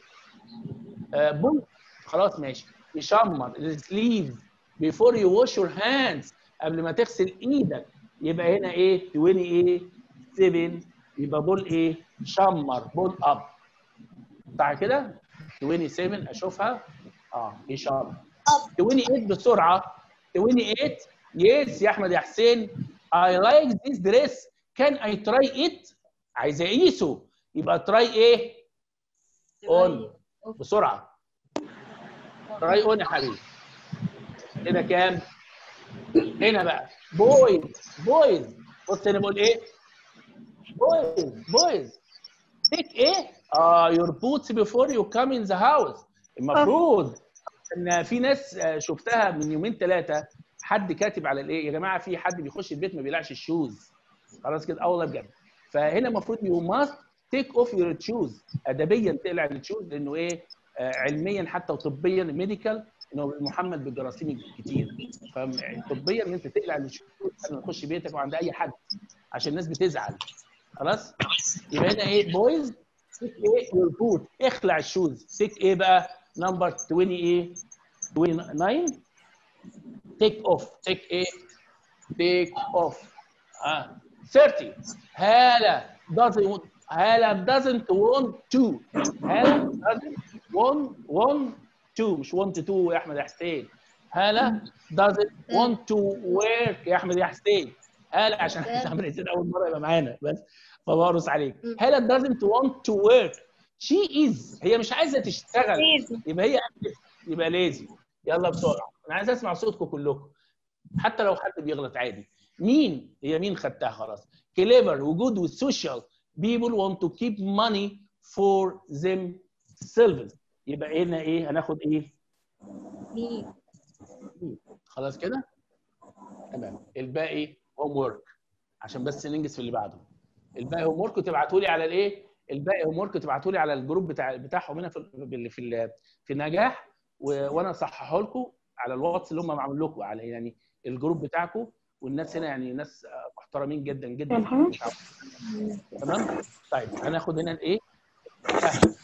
آه، بوم خلاص ماشي يشمر السليف بيفور يو ووش يور هاندز قبل ما تغسل ايدك يبقى هنا ايه 20 ايه 7 يبقى بول ايه شمر بول اب صح كده 27 اشوفها اه يشمر 28 بسرعه 28 يس يا احمد يا حسين I like this dress can I try it عايز اقيسه يبقى تراي ايه اون بسرعه تراي اون يا حبيبي هنا كام هنا بقى بويز بويز بص هنا بقول ايه بويز بويز تيك ايه اه يور بوتس بيفور يو كام ان ذا هاوس المفروض ان في ناس آه، شفتها من يومين ثلاثه حد كاتب على الايه يا جماعه في حد بيخش البيت ما بيقلعش الشوز خلاص كده اه والله بجد فهنا المفروض يو ماست تيك اوف يور تشوز ادبيا تقلع التشوز لانه ايه آه، علميا حتى وطبيا ميديكال انه محمد بالجراثيم كتير فطبيا ان انت تقلع التشوز قبل ما تخش بيتك وعند اي حد عشان الناس بتزعل خلاص يبقى هنا ايه بويز تيك ايه يور بوت اخلع الشوز تيك ايه بقى نمبر 20 ايه 29 تيك اوف تيك ايه تيك اوف اه 30 هالة doesn't هالة doesn't want to هالة doesn't want want to مش want to يا احمد يا حسين هالة doesn't want to work يا احمد يا حسين هالة عشان احمد حسين اول مره يبقى معانا بس فبقرص عليك هالة doesn't want to work she is هي مش عايزه تشتغل Lazy. يبقى هي يبقى ليزي يلا بسرعه انا عايز اسمع صوتكم كلكم حتى لو حد بيغلط عادي مين هي مين خدتها خلاص كليفر وجود والسوشيال people want to keep money for themselves يبقى هنا ايه هناخد ايه مين خلاص كده تمام الباقي هوم ورك عشان بس ننجز في اللي بعده الباقي هوم ورك وتبعتوا لي على الايه الباقي هوم ورك تبعتوا لي على الجروب بتاع بتاعهم هنا في ال- في ال- في النجاح و- وانا اصححه لكم على الواتس اللي هم معمول لكم على يعني الجروب بتاعكم والناس هنا يعني ناس آه، محترمين جدا جدا تمام طيب هناخد هنا الايه سهل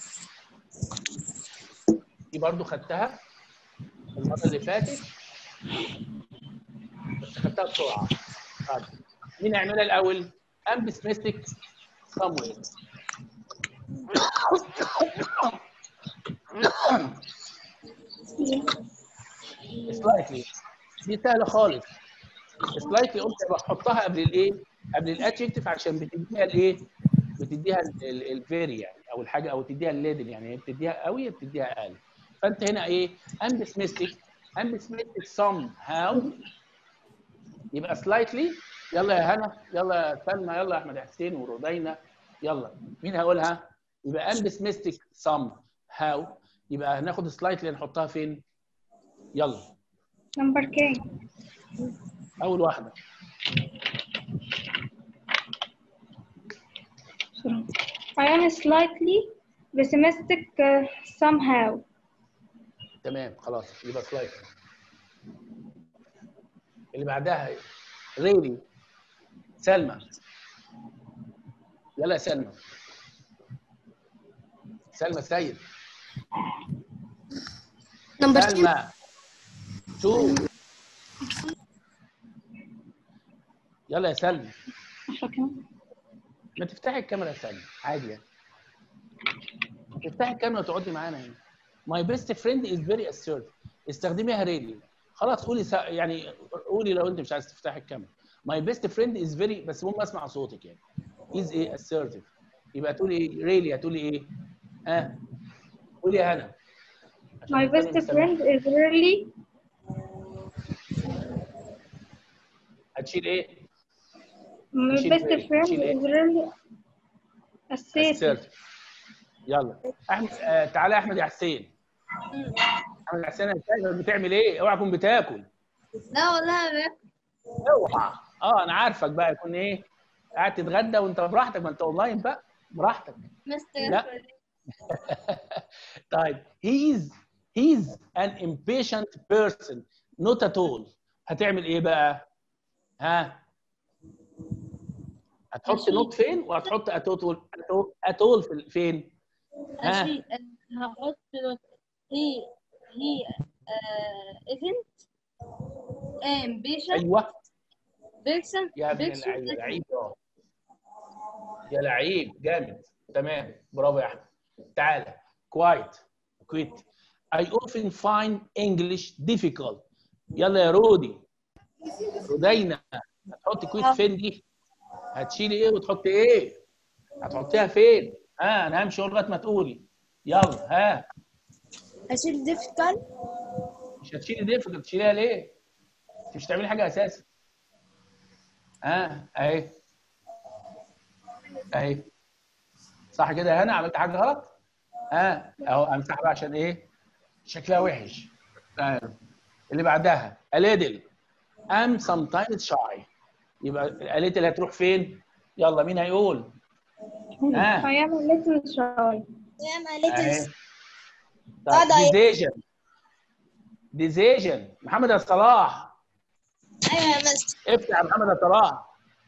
دي برضو خدتها المره اللي فاتت بس خدتها بسرعه طيب مين هيعملها الاول؟ ام بسمستك صامويل سلايتلي دي سهله خالص سلايتلي قلت بحطها قبل الايه؟ قبل الادجكتيف عشان بتديها الايه؟ بتديها الفيري يعني او الحاجه او تديها الليدل يعني هي بتديها قوي هي بتديها اقل فانت هنا ايه؟ ام بسمستك ام بسمستك سم هاو يبقى سلايتلي يلا يا هنا يلا يا سلمى يلا يا احمد حسين ورودينا يلا مين هيقولها؟ يبقى ام بسمستك سم هاو يبقى هناخد سلايتلي نحطها فين يلا نمبر كام اول واحده I am slightly pessimistic uh, somehow تمام خلاص يبقى سلايد اللي بعدها ريلي سلمى يلا يا سلمى سلمى سيد نمبر 2 سلمى تو يلا يا سلمى ما تفتحي الكاميرا يا سلمى عادي يعني تفتحي الكاميرا وتقعدي معانا هنا ماي بيست فريند از فيري assertive استخدميها ريلي خلاص قولي سا... يعني قولي لو انت مش عايز تفتحي الكاميرا ماي بيست فريند از فيري بس المهم اسمع صوتك يعني از ايه assertive يبقى تقولي ريلي هتقولي ايه؟ ها آه. قولي يا هنا عشان My التاني best مستمع. friend is really هتشيل ايه؟ my شيل best إيه؟ friend شيل إيه؟ is really assertive assertive يلا احمد آه تعالى يا احمد يا حسين احمد يا حسين يا حسين، بتعمل ايه؟ اوعى تكون بتاكل لا والله ما اوعى اه انا عارفك بقى يكون ايه؟ قاعد تتغدى وانت براحتك ما انت اونلاين بقى براحتك مستر لا. طيب he's he's an impatient person not at all هتعمل ايه بقى؟ ها؟ هتحط ماشي. نوت فين وهتحط اتول اتول في ال- فين؟ ها؟ ماشي هحط هي هي isn't ambition ايوه person يا ابن person اللعيب يا لعيب اه يا لعيب جامد تمام برافو يا احمد تعالى كوايت كويت I often find English difficult يلا يا رودي رودينا هتحطي كويت فين دي؟ هتشيلي ايه وتحطي ايه؟ هتحطيها فين؟ ها انا همشي لغايه ما تقولي يلا ها هشيل difficult مش هتشيلي ديفيكلت تشيليها ليه؟ انت مش هتعملي حاجه اساسا ها اهي اهي صح كده يا هنا عملت حاجه غلط؟ ها اهو امسح بقى عشان ايه؟ شكلها وحش آه. اللي بعدها اليدل ام sometimes shy يبقى اليدل هتروح فين؟ يلا مين هيقول؟ ها I am a little shy يا ما اهي little طيب هذا إيه؟ ديزيجن ديزيجن محمد يا صلاح ايوه يا مستر افتح يا محمد يا صلاح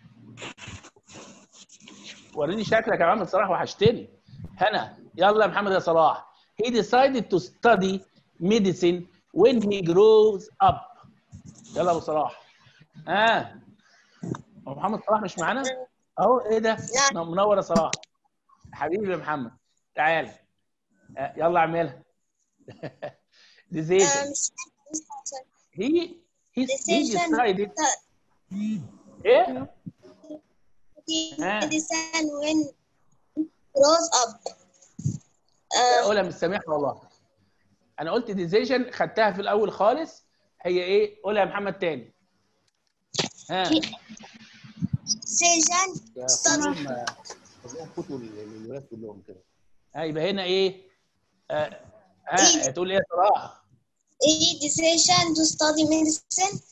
وريني شكلك يا محمد صلاح وحشتني هنا يلا يا محمد يا صلاح he decided to study medicine when he grows up يلا يا ابو صلاح ها آه. هو محمد صلاح مش معانا اهو ايه ده لا. منور يا صلاح حبيبي يا محمد تعال آه. يلا اعملها آه، decision مش مش- he he, he Decision. decided ايه he آه. medicine when grows up آه، قولها مش سامعها والله انا قلت ديزيجن خدتها في الاول خالص هي ايه قولها يا محمد تاني ها decision يا study خدوهم خدوهم فوتوا للولاد كلهم كده ها يبقى هنا ايه آه ها تقول ايه يا صلاح he decision to study medicine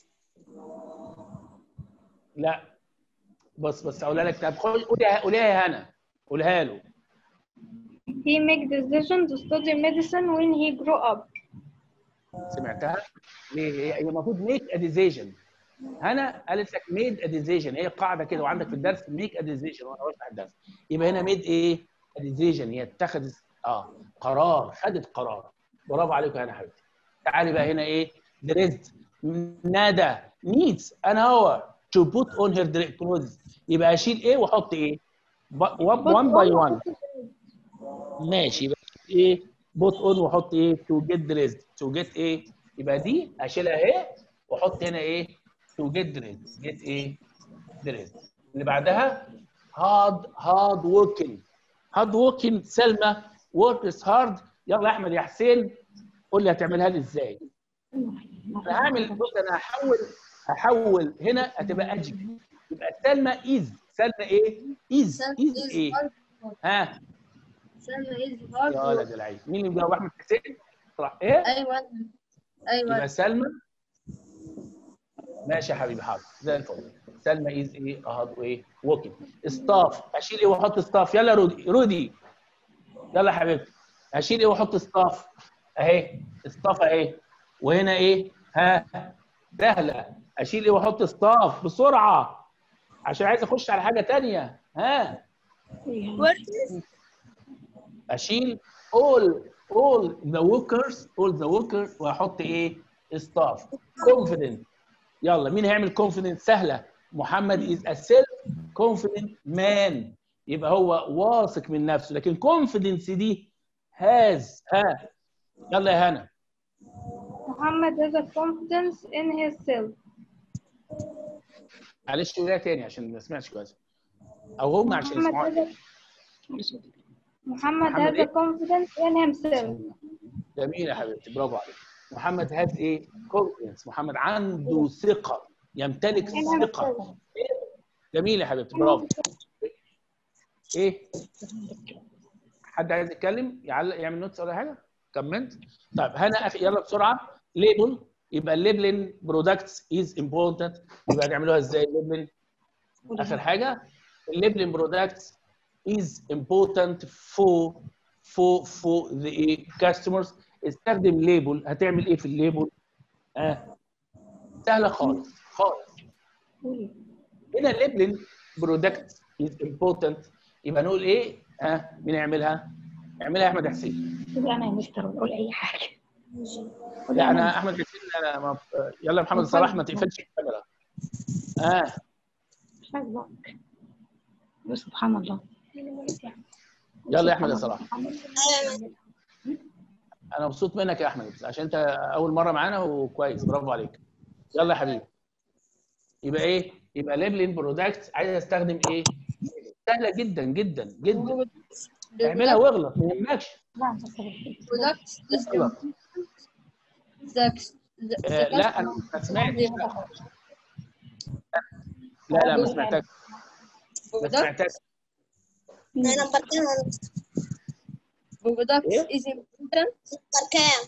لا بص بص اقولها لك طب خد- قولها قولها يا هنا قولها له he make decision to study medicine when he grow up سمعتها ليه هي هي المفروض ميك ا ديزيجن هنا قالت لك ميد ا ديزيجن هي قاعده كده وعندك في الدرس ميك ا ديزيجن وانا بشرح الدرس يبقى هنا ميد ايه ا ديزيجن هي اتخذت اه قرار خدت قرار برافو عليكم يا هنا حبيبتي تعالي بقى هنا ايه دريزد ندى needs an hour to put on her dre- clothes يبقى اشيل ايه واحط ايه ب- one one by one ماشي يبقى ايه بوت اون واحط ايه تو جيت دريسد تو جيت ايه يبقى دي اشيلها اهي واحط هنا ايه تو جيت دريسد جيت ايه دريسد اللي بعدها هارد هارد وركينج هارد وركينج سلمى وركس هارد يلا يا احمد يا حسين قول لي هتعملها لي ازاي انا هعمل بص انا هحول هحول هنا هتبقى اجي يبقى سلمى از سلمى ايه از از ايه ها سلمى is يا hard ولد العيب مين اللي مجاوب احمد حسين صح ايه ايوه ايوه يبقى سلمى ماشي يا حبيبي حاضر زي الفل سلمى از ايه اهض وايه ووكينج ستاف اشيل ايه واحط ستاف يلا رودي رودي يلا يا حبيبتي اشيل ايه واحط ستاف اهي ستاف اهي وهنا ايه ها سهله اشيل ايه واحط ستاف بسرعه عشان عايز اخش على حاجه تانية ها اشيل all all the workers all the workers واحط ايه staff confident يلا مين هيعمل confident سهله محمد is a self confident man يبقى هو واثق من نفسه لكن confidence دي has ها يلا يا هنا محمد has a confidence in himself معلش قولها تاني عشان ما سمعتش كويس او هم عشان محمد يسمعوا has a محمد محمد has إيه؟ a confidence in himself جميل يا حبيبتي برافو عليك محمد هاز ايه كونفدنس محمد عنده ثقه يمتلك in ثقه himself. جميل يا حبيبتي برافو ايه حد عايز يتكلم يعلق يعمل نوتس ولا حاجه كمنت طيب هنا أف- يلا بسرعه ليبل يبقى الليبلين برودكتس از امبورتنت يبقى هنعملوها ازاي الليبلين اخر حاجه الليبلين برودكتس is important for for for the customers استخدم ليبل هتعمل ايه في الليبل آه. سهله خالص خالص هنا الليبلين برودكت is important يبقى نقول ايه ها مين يعملها يعملها احمد حسين تبقى انا يا مستر ونقول اي حاجه لا انا احمد حسين انا ما يلا يا محمد صلاح ما تقفلش الكاميرا اه مش عايز بس سبحان الله يلا يا احمد يا صلاح أيوة. انا مبسوط منك يا احمد عشان انت اول مره معانا وكويس برافو عليك يلا يا حبيبي يبقى ايه يبقى ليبلين برودكت عايز استخدم ايه سهله جدا جدا جدا اعملها واغلط ما يهمكش لا بس هو- products is يلا. the the آه، لا انا ما سمعتش لا لا ما سمعتكش ما product سمعتكش أنا نمبر كام products إيه؟ is important نمبر كام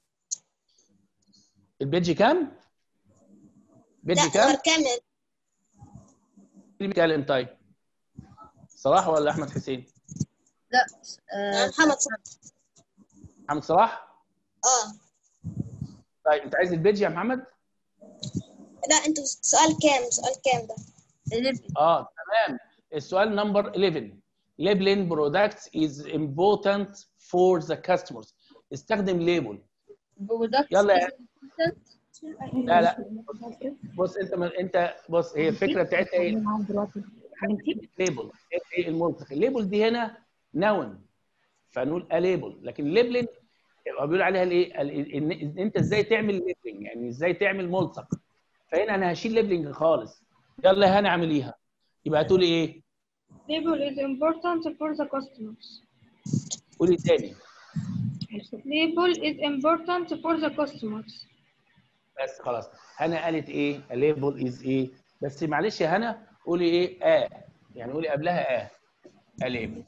البيج كام؟ بيج لا كام؟ نمبر كامل مين بيتكلم طيب؟ صلاح ولا احمد حسين؟ لا أنا آه، محمد صلاح محمد صلاح؟ اه طيب انت عايز البيج يا محمد؟ لا انتوا سؤال كام سؤال كام ده eleven. اه تمام السؤال نمبر 11 labeling products is important for the customers استخدم ليبل products يلا يا- is important لا لا بص انت من انت بص هي الفكره بتاعتها ايه؟ معاهم دلوقتي علمتي ليبل ايه الملصق الليبل دي هنا نون فنقول ليبل لكن ليبلين يبقى بيقول عليها الايه ال- ان إن انت ازاي تعمل ليبلنج يعني ازاي تعمل ملصق فهنا انا هشيل ليبلنج خالص يلا يا هاني اعمليها يبقى هتقولي ايه Label is important for the customers. قولي تاني Label is important for the customers. بس خلاص هنا قالت ايه ليبل از ايه بس معلش يا هنا قولي ايه اه يعني قولي قبلها اه ليبل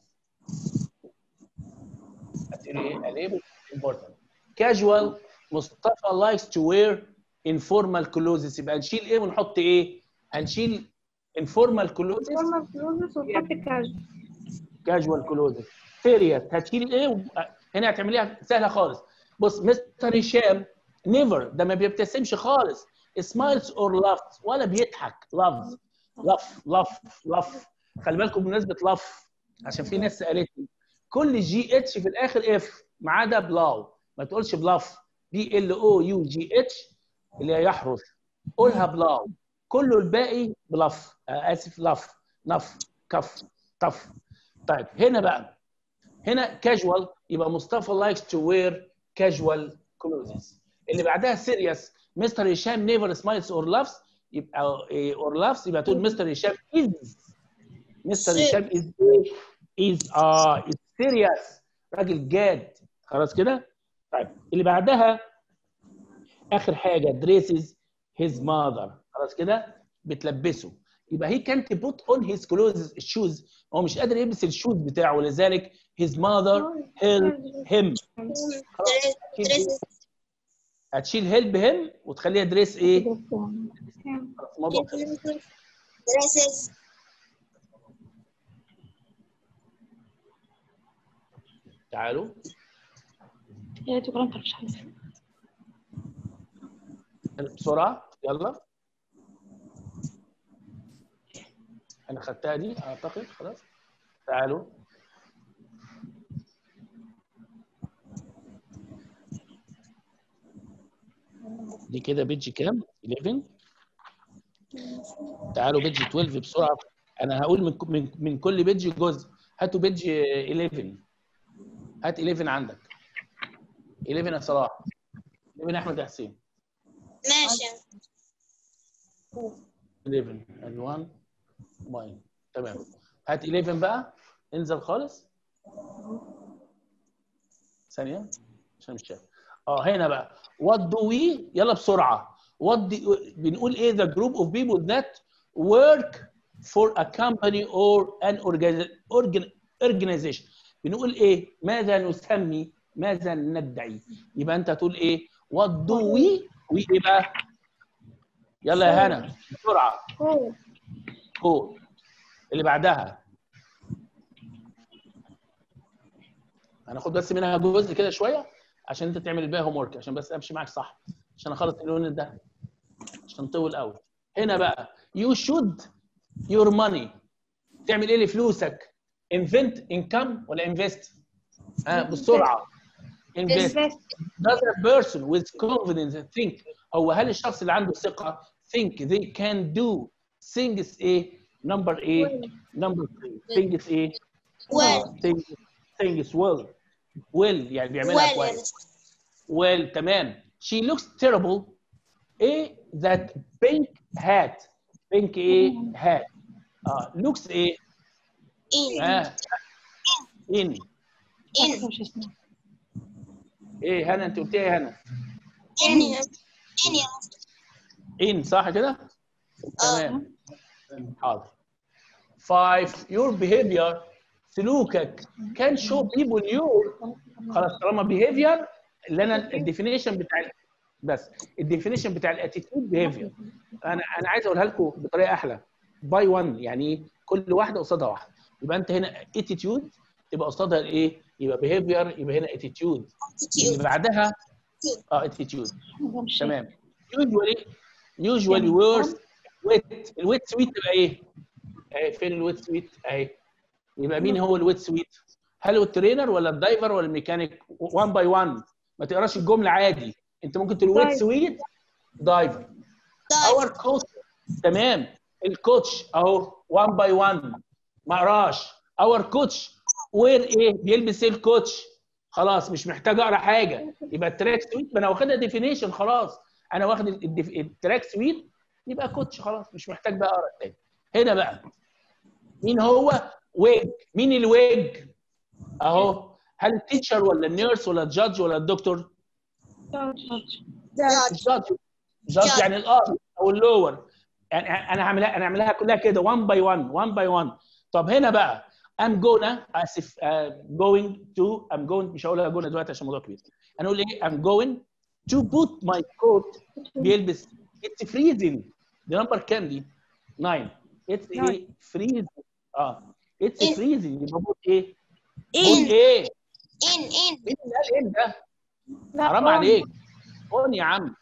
هتقولي ايه ليبل important casual مصطفى likes to wear informal clothes يبقى هنشيل ايه ونحط ايه هنشيل informal clothes Formal clothes وتحط casual. كاجوال كلوزنج سيريس هتشيل ايه و... هنا هتعمليها سهله خالص بص مستر هشام نيفر ده ما بيبتسمش خالص سمايلز اور لافز ولا بيضحك لافز لف لف لف خلي بالكم بمناسبه لف عشان في ناس سالتني كل جي اتش في الاخر اف ما عدا بلاو ما تقولش بلاف بي ال او يو جي اتش اللي هي يحرس قولها بلاو كله الباقي بلف آه اسف لف نف كف طف طيب هنا بقى هنا كاجوال يبقى مصطفى لايكس تو وير كاجوال كلوزز اللي بعدها سيريس مستر هشام نيفر سمايلز اور لافز يبقى اور لافز يبقى تقول مستر هشام از مستر Serious. هشام از از اه از سيريس راجل جاد خلاص كده طيب اللي بعدها اخر حاجه دريسز هيز ماذر خلاص كده بتلبسه يبقى he can't put on his clothes shoes هو مش قادر يلبس الشوز بتاعه ولذلك his mother helped him خلاص dresses هتشيل هيلب هيم وتخليها دريس ايه؟ خلاص الموضوع خلص. dresses تعالوا يا دكتور انت مش عايز بسرعه يلا انا خدتها دي اعتقد خلاص تعالوا دي كده بيج كام 11 تعالوا بيج 12 بسرعه انا هقول من من من كل بيج جزء هاتوا بيج 11 هات 11 عندك 11 يا صلاح 11 احمد يا حسين ماشي 11 and 1 ماين تمام هات 11 بقى انزل خالص ثانية عشان مش شايف اه هنا بقى what do we يلا بسرعة what do, بنقول ايه the group of people that work for a company or an organ, organ, organization بنقول ايه ماذا نسمي ماذا ندعي يبقى انت تقول ايه what do we we ايه بقى يلا يا هنا بسرعة هو اللي بعدها هناخد بس منها جزء كده شويه عشان انت تعمل الباقي هوم ورك عشان بس امشي معاك صح عشان اخلص اللون ده عشان نطول قوي هنا بقى you should your money تعمل ايه لفلوسك invent income ولا invest ها بسرعه invest invest does a person with confidence think هو هل الشخص اللي عنده ثقة think they can do things ايه number ايه number three things ايه well things things well well يعني بيعملها well كويس well تمام she looks terrible ايه that pink hat pink ايه hat اه looks ايه in اه in in مش اسمه ايه هنا انت قلت ايه يا هنا in in يا مستر. in صح كده تمام حاضر five your behavior سلوكك can show people your خلاص طالما behavior اللي انا الديفينيشن بتاع ال- بس الديفينيشن بتاع الاتيتيود behavior انا انا عايز اقولها لكم بطريقه احلى باي 1 يعني ايه كل واحده قصادها واحده يبقى انت هنا attitude يبقى قصادها الايه يبقى behavior يبقى هنا attitude اللي attitude بعدها اه attitude ده مش تمام usually usually wears wet الويت سويت تبقى ايه؟ اهي فين الويت سويت؟ اهي يبقى مين هو الويت سويت؟ هل هو الترينر ولا الدايفر ولا الميكانيك؟ 1 باي 1 ما تقراش الجمله عادي انت ممكن تقول ويت دايفر. سويت دايفر dive اور كوتش تمام الكوتش اهو 1 باي 1 ما قراش اور كوتش وير ايه بيلبس ايه الكوتش خلاص مش محتاج اقرا حاجه يبقى التراك سويت ما انا واخدها ديفينيشن خلاص انا واخد الديف- التراك سويت يبقى كوتش خلاص مش محتاج بقى اقرا تاني هنا بقى مين هو ويج مين الويج اهو هل التيتشر ولا النيرس ولا الجادج ولا الدكتور judge جادج جادج يعني الار او اللور يعني انا هعملها انا هعملها كلها كده 1 باي 1 1 باي 1 طب هنا بقى I'm gonna اسف uh, going to I'm going مش هقولها gonna دلوقتي عشان الموضوع كبير هنقول ايه I'm going to put my coat بيلبس it's freezing دي نمبر كام دي؟ 9 it's ايه freezing اه it's إيه؟ freezing يبقى بقول ايه؟ بقول in ايه؟ in in مين اللي قال ايه ده؟ لا حرام on. عليك قول يا عم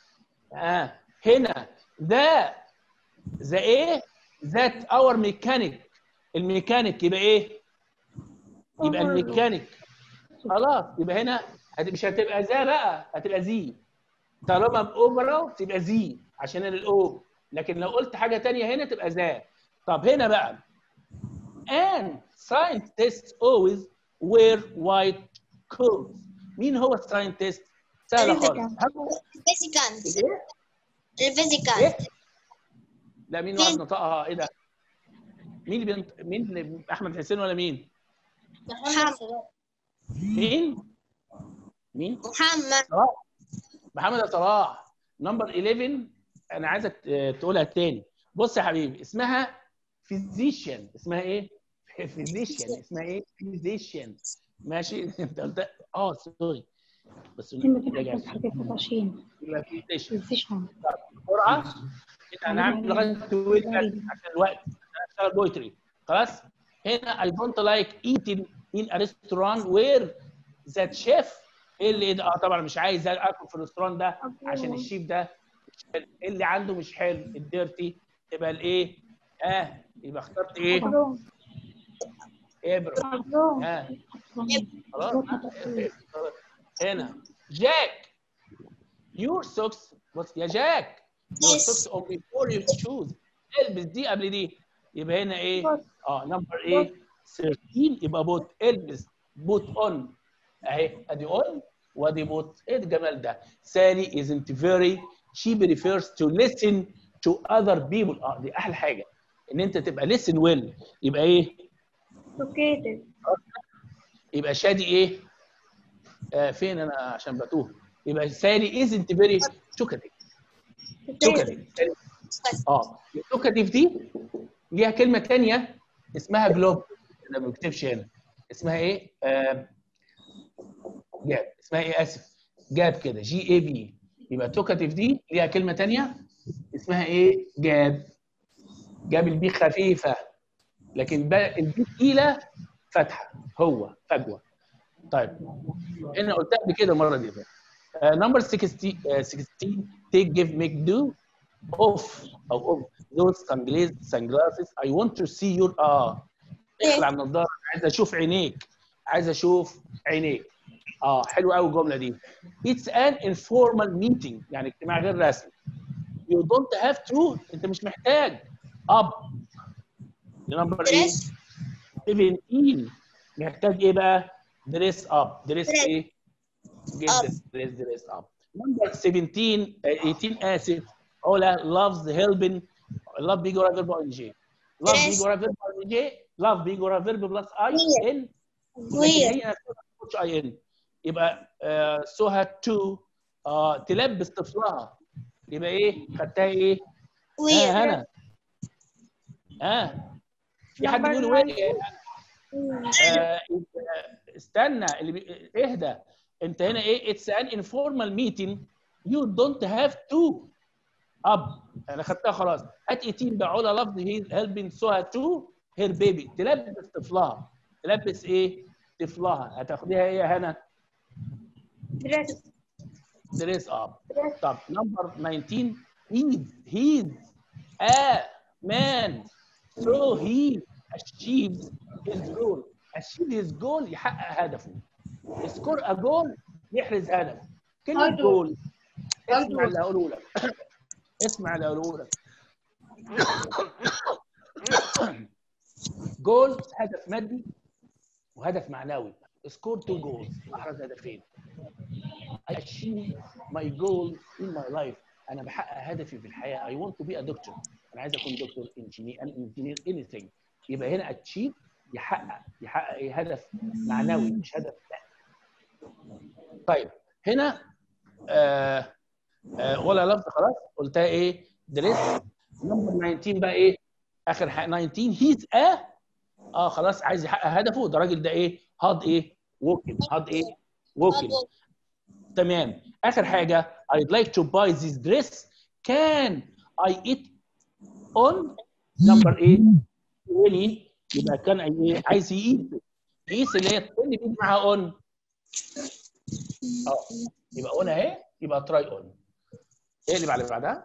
اه هنا ذا ذا ايه ذات اور ميكانيك الميكانيك يبقى ايه يبقى Overall. الميكانيك خلاص يبقى هنا هت- مش هتبقى ذا بقى هتبقى زي طالما باوفرال تبقى زي عشان الاو لكن لو قلت حاجه تانية هنا تبقى ذا طب هنا بقى and scientists always wear white coats مين هو الساينتست؟ سهله خالص هل- الفيزيكانت ايه؟ ايه؟ الفيزيكانت لا مين واحد نطقها ايه ده؟ مين اللي بينط... مين اللي... احمد حسين ولا مين؟ محمد مين؟ مين؟ محمد صلاح محمد يا صلاح نمبر 11 انا عايزك ت- تقولها تاني بص يا حبيبي اسمها فيزيشن اسمها ايه؟ فيزيشن اسمها ايه؟ فيزيشن ماشي انت قلت اه سوري بس كلمة راجع. الحفظ حاجة عشان يبقى physician. الفيشن بسرعه انا هعمل لغايه 12 عشان الوقت انا اشتغل بويتري خلاص هنا I don't like eating in a restaurant where that chef إيه اللي ده اه طبعا مش عايز اكل في الريستوران ده عشان الشيف ده مش حلو. اللي عنده مش حلو الديرتي يبقى الايه اه يبقى اخترت ايه ابره اه خلاص خلاص. هنا جاك your socks بص يا جاك your Yes. socks on before you choose البس دي قبل دي يبقى هنا ايه اه نمبر ايه 13 يبقى بوت البس بوت اون اهي ادي اون وادي بوت ايه الجمال ده سالي isn't very she prefers to listen to other people اه دي احلى حاجه ان انت تبقى listen well يبقى ايه located يبقى شادي ايه آه فين انا عشان بتوه يبقى سالي isn't very talkative talkative اه التوكاتيف دي ليها كلمه ثانيه اسمها جلوب انا ما بكتبش هنا اسمها ايه؟ آه جاب اسمها ايه اسف جاب كده جي اي بي يبقى التوكاتيف دي ليها كلمه ثانيه اسمها ايه؟ جاب جاب البي خفيفه لكن بقى البي تقيله فتحه هو فجوه طيب انا قلتها قبل كده المره دي نمبر 16 آه، 16 take give make do اوف او اوف those sunglasses sunglasses I want to see your اه اخلع النضاره عايز اشوف عينيك عايز اشوف عينيك اه حلوه قوي الجمله دي it's an informal meeting يعني اجتماع غير رسمي you don't have to انت مش محتاج up نمبر ايه Dress. 17 محتاج ايه بقى dress up dress Dress. ايه get Up. dress dress up number 17 آه، 18 اسف علا loves helping love بيجي ورا فيرب ان جي love Dress. بيجي ورا فيرب ان جي love بيجي ورا فيرب بلس اي Wear. ان Wear. هي مش اي ان يبقى آه سوها تو آه تلبس طفلها يبقى ايه خدتها ايه ها Wear. هنا ها في حد Number بيقول وين آه، استنى اللي بي... اهدى انت هنا ايه اتس ان انفورمال ميتنج يو دونت هاف تو اب انا خدتها خلاص هات 18 ده علا لفظ هي هيلبين سوها تو هير بيبي تلبس طفلها تلبس ايه طفلها هتاخديها ايه يا هنا dress دريس اب طب نمبر 19 he's he's a man so he achieves his goal achieve his goal يحقق هدفه سكور a goal يحرز هدف كلمة أرجو. جول اسمع أرجو. اللي هقوله لك اسمع اللي هقوله لك جول هدف مادي وهدف معنوي سكور تو جولز احرز هدفين I achieve my goal in my life انا بحقق هدفي في الحياه I want to be a doctor انا عايز اكون دكتور انجينير انجينير anything يبقى هنا achieve يحقق يحقق ايه هدف معنوي مش هدف لا طيب هنا آه آه ولا لفظ خلاص قلتها ايه دريس نمبر 19 بقى ايه اخر حاجه 19 هيز ا اه خلاص عايز يحقق هدفه ده الراجل ده ايه هاد ايه ووكن هاد ايه ووكن تمام اخر حاجه I'd like to buy this dress can I eat on number 8 20 يبقى كان ايه عايز يقيس يقيس اللي هي اللي بيجي معاها on اه يبقى on اهي يبقى تراي اون ايه اللي بعد اللي بعدها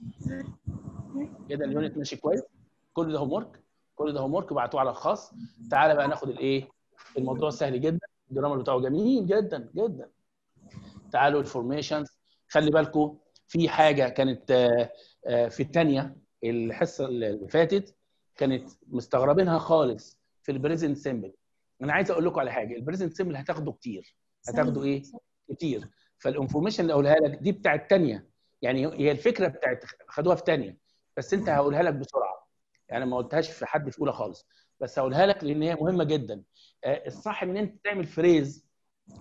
كده اليونت ماشي كويس كل ده هوم ورك كل ده هوم ورك بعتوه على الخاص تعالى بقى ناخد الايه الموضوع سهل جدا الجرامر بتاعه جميل جدا جدا تعالوا الفورميشنز خلي بالكم في حاجه كانت آه، آه، في الثانيه الحصه اللي فاتت كانت مستغربينها خالص في البريزنت سيمبل انا عايز اقول لكم على حاجه البريزنت سيمبل هتاخده كتير هتاخده ايه كتير فالانفورميشن اللي اقولها لك دي بتاعت الثانيه يعني هي الفكره بتاعت خدوها في ثانيه بس انت هقولها لك بسرعه يعني ما قلتهاش في حد في اولى خالص بس هقولها لك لان هي مهمه جدا آه، الصح ان انت تعمل فريز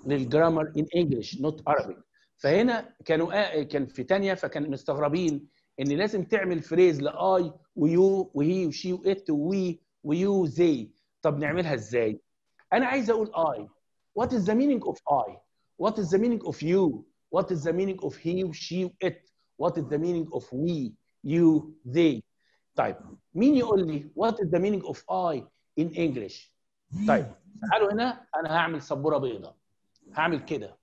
للجرامر ان انجلش نوت عربي فهنا كانوا آه كان في تانية فكان مستغربين ان لازم تعمل فريز لاي ويو وهي وشي وات وي ويو زي طب نعملها ازاي انا عايز اقول اي what is the meaning of I what is the meaning of you what is the meaning of he she it what is the meaning of we you they طيب مين يقول لي what is the meaning of I in English طيب تعالوا هنا انا هعمل سبوره بيضاء هعمل كده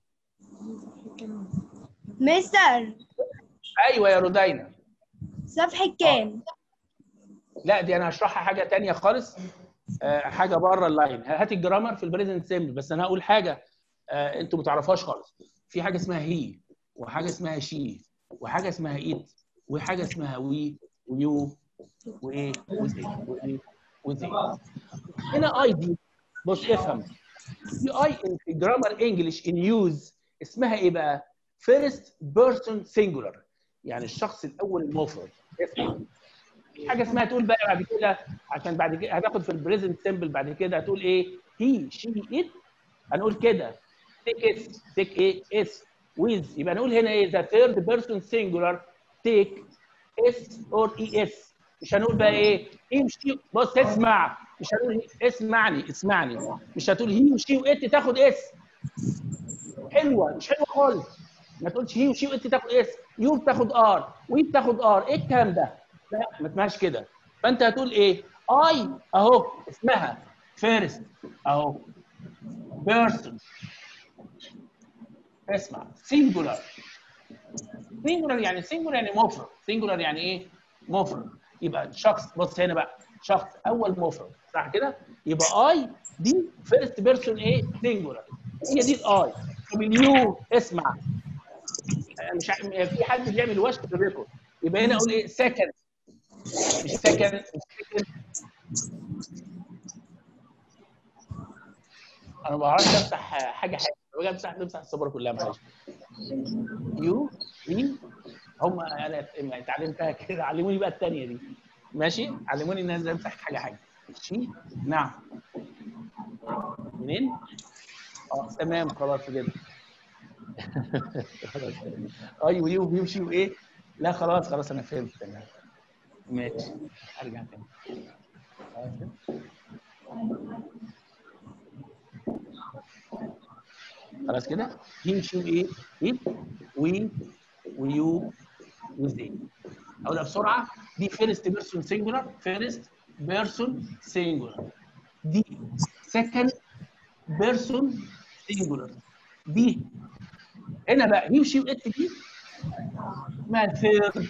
مستر ايوه يا رودينا صفحة كام؟ لا دي انا هشرحها حاجه تانية خالص آه، حاجه بره اللاين هات الجرامر في البريزنت سيمبل بس انا هقول حاجه آه، انتوا ما تعرفوهاش خالص في حاجه اسمها هي وحاجه اسمها شي وحاجه اسمها ايت وحاجه اسمها وي ويو وايه وزي وايه وزي هنا اي دي بص افهم في اي في جرامر انجلش ان يوز اسمها ايه بقى؟ فيرست بيرسون سنجولار يعني الشخص الاول المفرد اسمع في حاجه اسمها تقول بقى بعد كده عشان بعد كده هتاخد في البريزنت سيمبل بعد كده هتقول ايه هي شي ات هنقول كده تيك اس تيك ايه اس ويز يبقى نقول هنا ايه ذا ثيرد بيرسون سنجولار تيك اس اور اي اس مش هنقول بقى ايه هي وشي بص اسمع مش هنقول هي- اسمعني اسمعني مش هتقول هي وشي وات تاخد اس حلوه مش حلوه خالص ما تقولش هي وشي وات تاخد اس يو بتاخد ار وي بتاخد ار ايه الكلام ده؟ لا ما اسمهاش كده فانت هتقول ايه؟ اي اهو اسمها فيرست اهو بيرسون اسمع سينجولار سينجولار يعني سينجولار يعني مفرد سينجولار يعني ايه؟ مفرد يبقى شخص بص هنا بقى شخص اول مفرد صح كده؟ يبقى اي دي فيرست بيرسون ايه؟ سينجولار هي دي الاي طب اليو اسمع مش ع- في حد بيعمل وشك في الريكورد يبقى هنا اقول ايه سكند مش سكند مش سكند انا ما بعرفش افتح حاجه حاجه باجي امسح نمسح الصبر كلها معلش يو مين هم انا اتعلمتها كده علموني بقى الثانيه دي ماشي علموني ان انا امسح حاجه حاجه شي نعم منين؟ اه تمام خلاص كده خلاص ايوه يو بيمشي وايه؟ لا خلاص خلاص انا فهمت تمام ماشي ارجع تاني خلاص كده يمشي وايه؟ ايه؟ وي ويو وزي اقولها بسرعه دي فيرست بيرسون سنجولار فيرست بيرسون سنجولار دي سكند بيرسون سنجولار دي هنا بقى يمشي وات دي اسمها ثيرد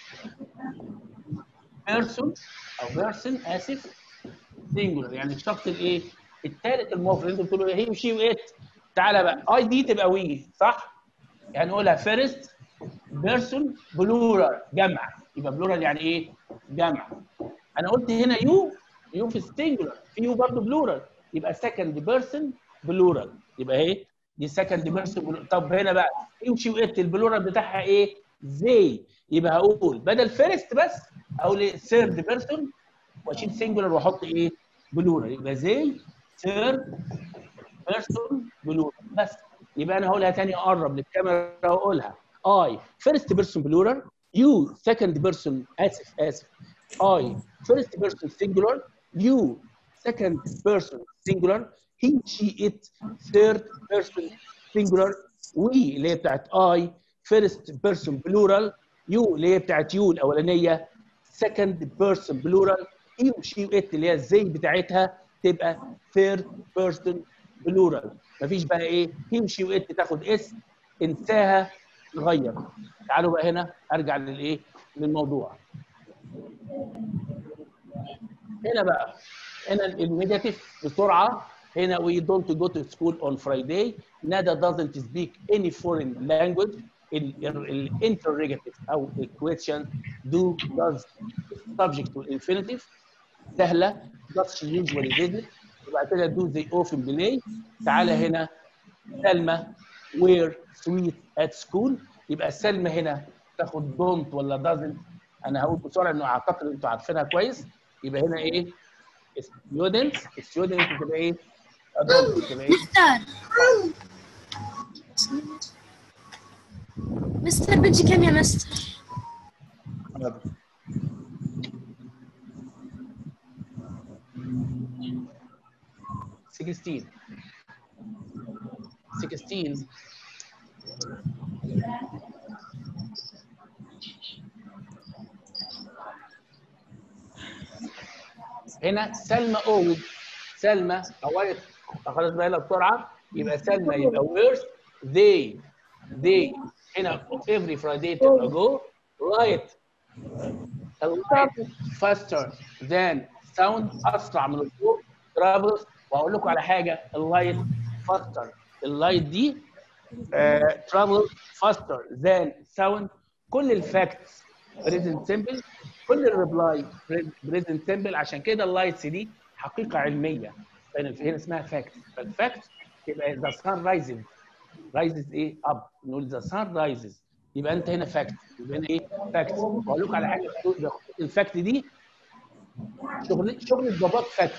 بيرسون او بيرسون اسف سنجولار يعني الشخص الايه؟ الثالث المفرد انتوا بتقولوا ايه يمشي وات تعالى بقى اي دي تبقى وي صح؟ يعني نقولها فيرست بيرسون بلورال جمع يبقى بلورال يعني ايه؟ جمع انا قلت هنا يو يو في السنجولار في يو برضه بلورال يبقى سكند بيرسون بلورال يبقى ايه؟ دي سكند بيرسون طب هنا بقى يمشي وات البلورال بتاعها ايه؟ زي يبقى هقول بدل فيرست بس اقول ايه؟ ثيرد بيرسون واشيل سنجولار واحط ايه؟ بلورال يبقى زي ثيرد بيرسون بلورال بس يبقى انا هقولها تاني اقرب للكاميرا واقولها اي فيرست بيرسون بلورال يو سكند بيرسون اسف اسف اي فيرست بيرسون سنجولار يو سكند بيرسون سنجولار هي شي ات ثيرد بيرسون سنجولار وي اللي هي بتاعت اي فيرست بيرسون بلورال يو اللي هي بتاعت يو الاولانيه سكند بيرسون بلورال هي وشي وات اللي هي الزي بتاعتها تبقى ثيرد بيرسون بلورال مفيش بقى ايه هي وشي وات تاخد اس انساها غير تعالوا بقى هنا ارجع للايه للموضوع هنا بقى هنا النيجاتيف بسرعه هنا we don't go to school on Friday Nada doesn't speak any foreign language الانتروجيتيف او الكويشن do does subject to infinitive سهله does she usually visit وبعد كده do they often play تعالى هنا سلمى were sweet at school يبقى سلمى هنا تاخد don't ولا doesn't انا هقول بسرعه انه اعتقد انتوا عارفينها كويس يبقى هنا ايه students students تبقى ايه adult تبقى ايه مستر بيجي كم يا مستر brother. Sixteen. Sixteen. هنا سلمى اود سلمى اولا خلاص بقى لها بسرعه يبقى سلمى يبقى worse they they هنا every Friday تبقى go light light faster than sound اسرع من الصوت travels واقول لكم على حاجه اللايت faster اللايت دي uh, travel faster than sound كل الفاكتس present simple كل الريبلاي بريزنت سمبل عشان كده اللايتس دي حقيقه علميه لان هنا اسمها فاكت فالفاكت يبقى ذا سان رايزز رايزز ايه اب نقول ذا سان رايزز يبقى انت هنا فاكت يبقى هنا ايه فاكت بقول لكم على حاجه الفاكت دي شغل شغل الضباط فاكت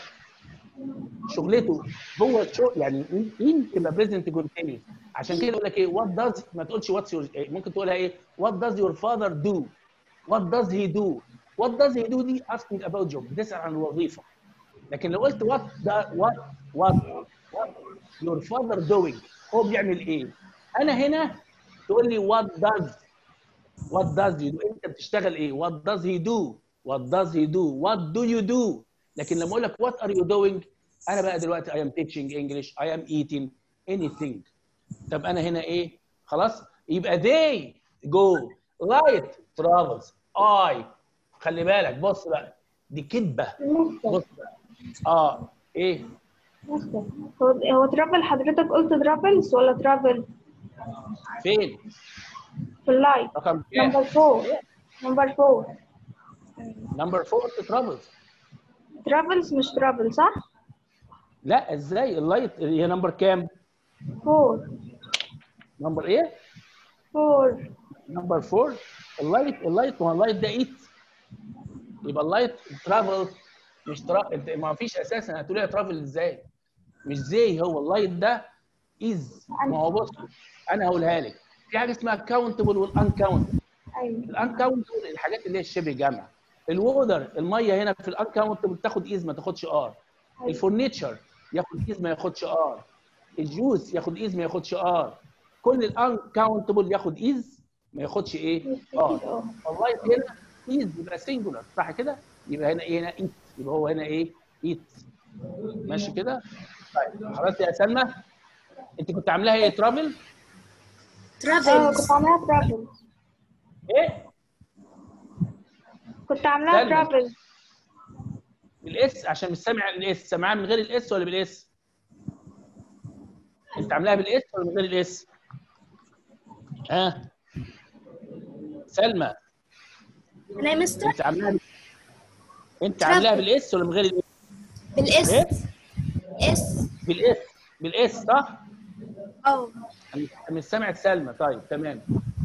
شغلته هو شغل يعني مين تبقى بريزنت كونتينيوس عشان كده يقول لك ايه وات داز ما تقولش واتس يور ممكن تقولها ايه وات داز يور فاذر دو What does he do? What does he do دي asking about job بتسأل عن الوظيفة. لكن لو قلت what the, what what what your father doing هو بيعمل ايه؟ أنا هنا تقول لي what does what does you do أنت بتشتغل ايه؟ What does he do? What does he do? What do you do? لكن لما أقول لك what are you doing؟ أنا بقى دلوقتي I am teaching English I am eating anything. طب أنا هنا ايه؟ خلاص؟ يبقى they go light travels I خلي بالك بص بقى دي كذبه بص بقى اه ايه مستر هو هو ترافل حضرتك قلت ترافلز ولا ترافل فين في اللايف رقم كام نمبر فور نمبر فور نمبر 4 ترافلز ترافلز مش ترافل صح؟ لا ازاي اللايت هي نمبر كام فور نمبر ايه فور نمبر 4 اللايت اللايت ما هو اللايت ده ايت يبقى اللايت ترافل مش ترا انت ما فيش اساسا هتقول لي ترافل ازاي مش زي هو اللايت ده از ما هو بص انا هقولها لك في حاجه اسمها كاونتبل والانكاونتبل ايوه الانكاونتبل الحاجات اللي هي الشبه جمع الوودر الميه هنا في الانكاونتبل تاخد ايز ما تاخدش ار الفورنيتشر ياخد ايز ما ياخدش ار الجوس ياخد ايز ما ياخدش ار كل الانكاونتبل ياخد ايز ما ياخدش ايه ار والله هنا ايز يبقى سنجولار صح كده يبقى هنا ايه هنا ايت يبقى هو هنا ايه ايت ماشي كده طيب خلاص يا سلمى انت كنت عاملاها ايه ترافل اه travels كنت عاملاها ترافل ايه كنت عاملاها سلمى. ترافل بالاس عشان مش سامع الاس سامعاها من غير الاس ولا بالاس انت عاملاها بالاس ولا من غير الاس ها سلمى انا يا مستر انت عاملاها انت عاملاها بالاس ولا من غير الاس بالاس ايه اس بالاس بالاس صح اه أنا مش سامع سلمى طيب تمام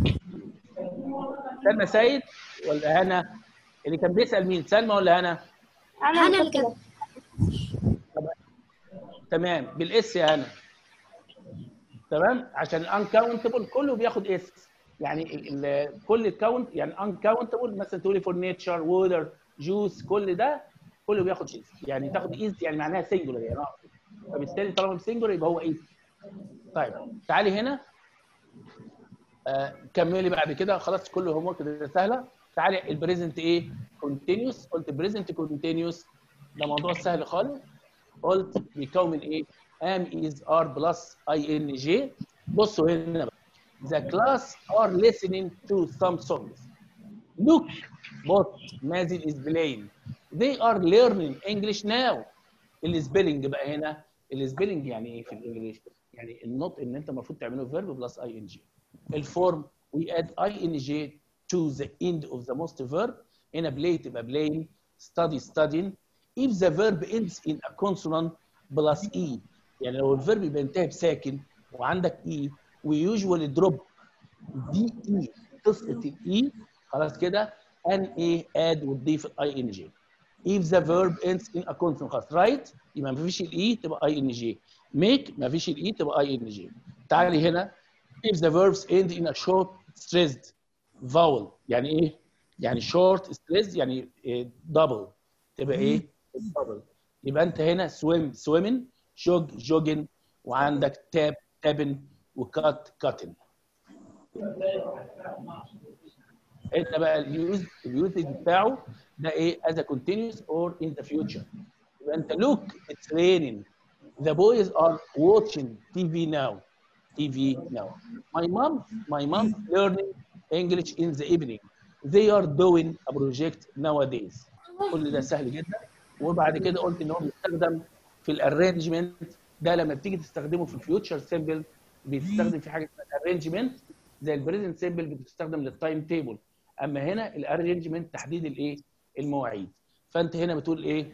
سلمى سيد ولا هنا اللي كان بيسال مين سلمى ولا هنا انا انا اللي اللي كده تمام بالاس يا هنا تمام عشان الانكاونتبل كله بياخد اس يعني ال- ال- كل الكاونت يعني انكاونتبل مثلا تقولي فور نيتشر وودر جوس كل ده كله بياخد اس يعني تاخد ايز يعني معناها سنجولار يعني أقصد. فبالتالي طالما سنجولار يبقى هو ايز طيب تعالي هنا آه كملي بعد كده خلاص كل الهوم ورك ده سهله تعالي البريزنت ايه كونتينيوس قلت بريزنت كونتينيوس ده موضوع سهل خالص قلت بيكون من ايه ام از ار بلس اي ان جي بصوا هنا بقى the class are listening to some songs look what مازن is playing they are learning English now السبيلنج بقى هنا السبيلنج يعني ايه في الانجليش يعني النطق ان انت المفروض تعمله فيرب بلس اي ان جي الفورم we add ing to the end of the most verb هنا play تبقى playing study studying if the verb ends in a consonant plus e يعني لو الفيرب بينتهي بساكن وعندك e we usually drop دي اي تسقط الاي خلاص كده ان ايه اد وتضيف الاي ان جي if the verb ends in a consonant خلاص right يبقى ما فيش الاي تبقى اي ان جي make ما فيش الاي تبقى اي ان جي تعالي هنا if the verbs end in a short stressed vowel يعني ايه يعني شورت ستريس يعني دبل تبقى ايه دبل يبقى انت هنا سويم سويمن جوج جوجن وعندك تاب تابن وكات كاتن انت بقى اليوز اليوزج بتاعه ده ايه as a continuous or in the future يبقى انت look it's raining the boys are watching TV now TV now my mom my mom learning English in the evening they are doing a project nowadays كل ده سهل جدا وبعد كده قلت ان هو بيستخدم في الارينجمنت ده لما بتيجي تستخدمه في الفيوتشر سيمبل بيستخدم في حاجه اسمها الارينجمنت زي البريزنت سيمبل بتستخدم للتايم تيبل اما هنا الارينجمنت تحديد الايه المواعيد فانت هنا بتقول ايه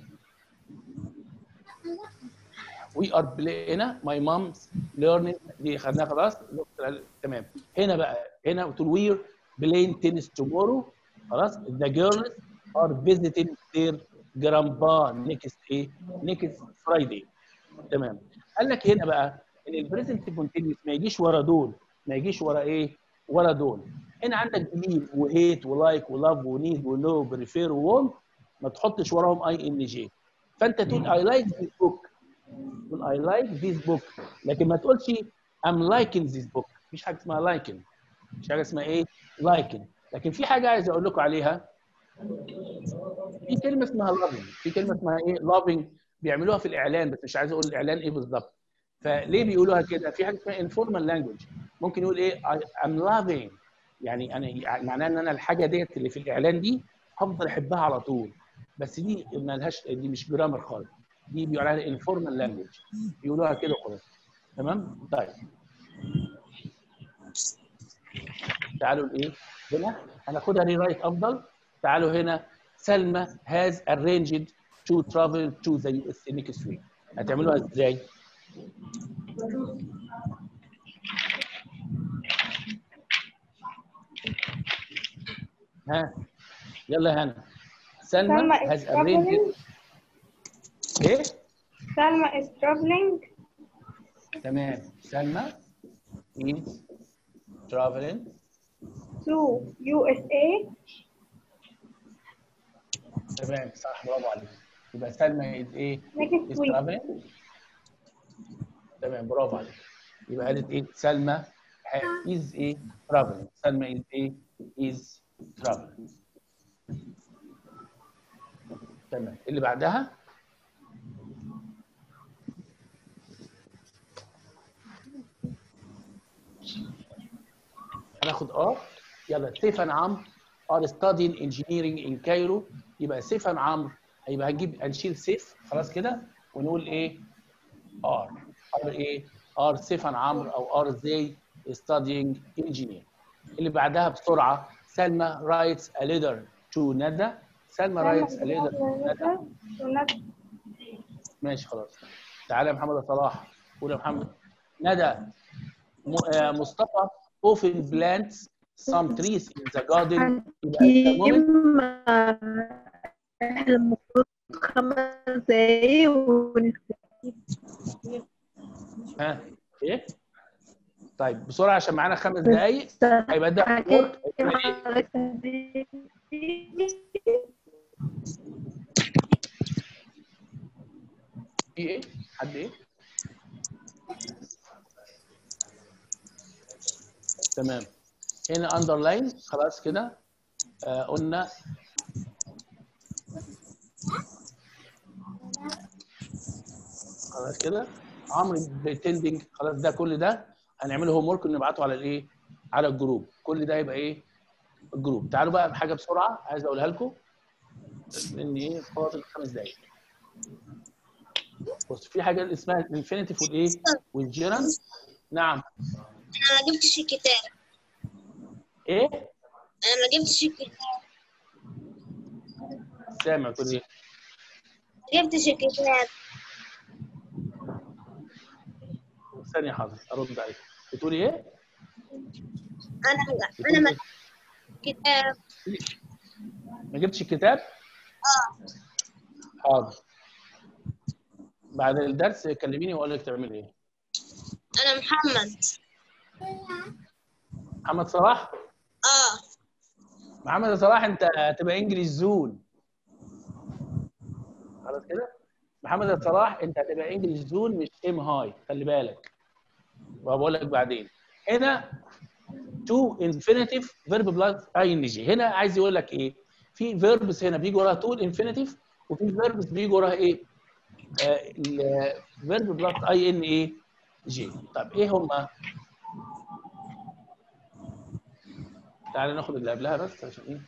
وي ار هنا ماي مامز ليرنينج دي خدناها خلاص تمام هنا بقى هنا بتقول وير بلاين تنس تومورو خلاص ذا جيرلز ار فيزيتنج their جرامبا نيكست ايه نيكست فرايداي تمام قال لك هنا بقى ان البريزنت كونتينيوس ما يجيش ورا دول ما يجيش ورا ايه ورا دول هنا عندك بليف وهيت ولايك ولاف ونيد ونو بريفير وونت ما تحطش وراهم اي ان جي فانت تقول اي لايك ذيس بوك تقول اي لايك ذيس بوك لكن ما تقولش ام لايكن ذيس بوك مفيش حاجه اسمها لايكن مفيش حاجه اسمها ايه لايكن لكن في حاجه عايز اقول لكم عليها في كلمه اسمها لافينج في كلمه اسمها ايه لافينج بيعملوها في الاعلان بس مش عايز اقول الاعلان ايه بالظبط فليه بيقولوها كده في حاجه اسمها انفورمال لانجوج ممكن يقول ايه ام لافينج يعني انا معناه ان انا الحاجه ديت اللي في الاعلان دي هفضل احبها على طول بس دي ما لهاش دي مش جرامر خالص دي بيقولوا عليها انفورمال لانجوج بيقولوها كده خلاص تمام طيب تعالوا لايه هنا هناخدها ري رايت افضل تعالوا هنا سلمى has arranged to travel to the US next week هتعملوها ازاي؟ ها يلا يا هنا سلمى سلمى has is arranged traveling. ايه؟ Salma is traveling تمام سلمى is traveling to USA تمام صح برافو عليك يبقى سلمى is ايه؟ next is week. traveling تمام برافو عليك يبقى قالت ايه سلمى is ايه traveling سلمى is ايه is traveling تمام اللي بعدها هناخد اه يلا ستيفان عمرو ار studying engineering in Cairo يبقى ستيفان عمرو هيبقى هنجيب هنشيل سيف خلاص كده ونقول ايه ار ار ايه ار ستيفان عمرو او ار زي studying engineering اللي بعدها بسرعه سلمى writes a letter to ندى سلمى writes a letter to ندى ماشي خلاص تعالى يا محمد يا صلاح قول يا محمد ندى م- آه، مصطفى often plants some trees in the garden يبقى أنت مؤمن احنا المفروض خمس دقايق ونختم ها ايه طيب بسرعه عشان معانا خمس دقايق هيبقى ده work. هيبقى إيه؟ في ايه حد ايه تمام هنا اندرلاين خلاص كده آه قلنا خلاص كده عمرو بريتندنج خلاص ده كل ده هنعمله هوم ورك ونبعته على الايه على الجروب كل ده هيبقى ايه الجروب تعالوا بقى بحاجه بسرعه عايز اقولها لكم ان ايه فاضل خمس دقايق بص في حاجه اسمها الانفينيتيف والايه والجيران نعم انا ما جبتش الكتاب ايه انا ما جبتش الكتاب سامع تقول ايه ما جبتش الكتاب ثانيه حاضر ارد عليك بتقولي ايه انا انا ما كتاب ما جبتش الكتاب اه حاضر بعد الدرس كلميني واقول لك تعملي ايه انا محمد محمد صلاح اه محمد صلاح انت هتبقى انجلش زون خلاص كده محمد صلاح انت هتبقى انجلش زون مش ام هاي خلي بالك وبقول لك بعدين هنا تو انفينيتيف فيرب بلس اي ان جي هنا عايز يقول لك ايه في فيربس هنا بيجي وراها تو انفينيتيف وفي فيربس بيجي وراها ايه الفيرب بلس اي ان ايه جي طب ايه هما تعالى ناخد اللي قبلها بس عشان ايه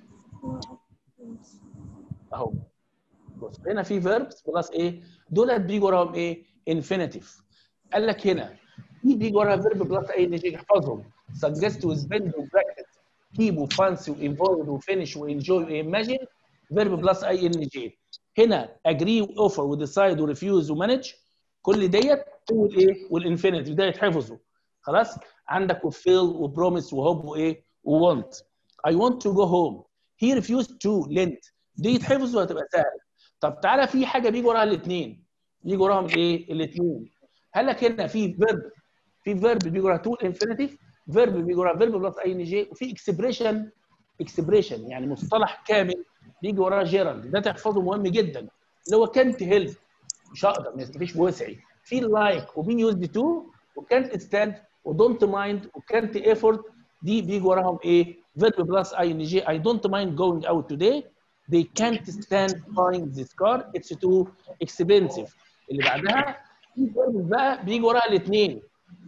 اهو بص هنا في فيربس بلس ايه دولت بيجي وراهم ايه انفينيتيف قال لك هنا في بيجي وراها فيرب بلس اي ان جي احفظهم suggest وسبند وبراكتس keep وفانسي وانفولد وفينش وانجوي وايماجين فيرب بلس اي ان جي هنا agree واوفر وديسايد وريفيوز ومانج كل ديت والايه والانفينيتيف ده يتحفظوا خلاص عندك وفيل وبروميس وهوب وايه وونت I want to go home he refused to lend دي يتحفظوا هتبقى سهله طب تعالى في حاجه بيجي وراها الاثنين بيجي وراهم ايه الاثنين هل لك هنا في فيرب في فيرب بيجي وراها تو انفينيتيف فيرب بيجي وراها فيرب بلس اي ان جي وفي اكسبريشن اكسبريشن يعني مصطلح كامل بيجي وراه جيرالد ده تحفظه مهم جدا اللي هو كانت هيلب مش هقدر مفيش بوسعي في لايك وبين يوزد تو وكانت ستاند ودونت مايند وكانت ايفورت دي بيجي وراهم ايه فيرب بلس اي ان جي I don't mind going out today they can't stand buying this car it's too expensive اللي بعدها في فيرب بقى بيجي وراها الاثنين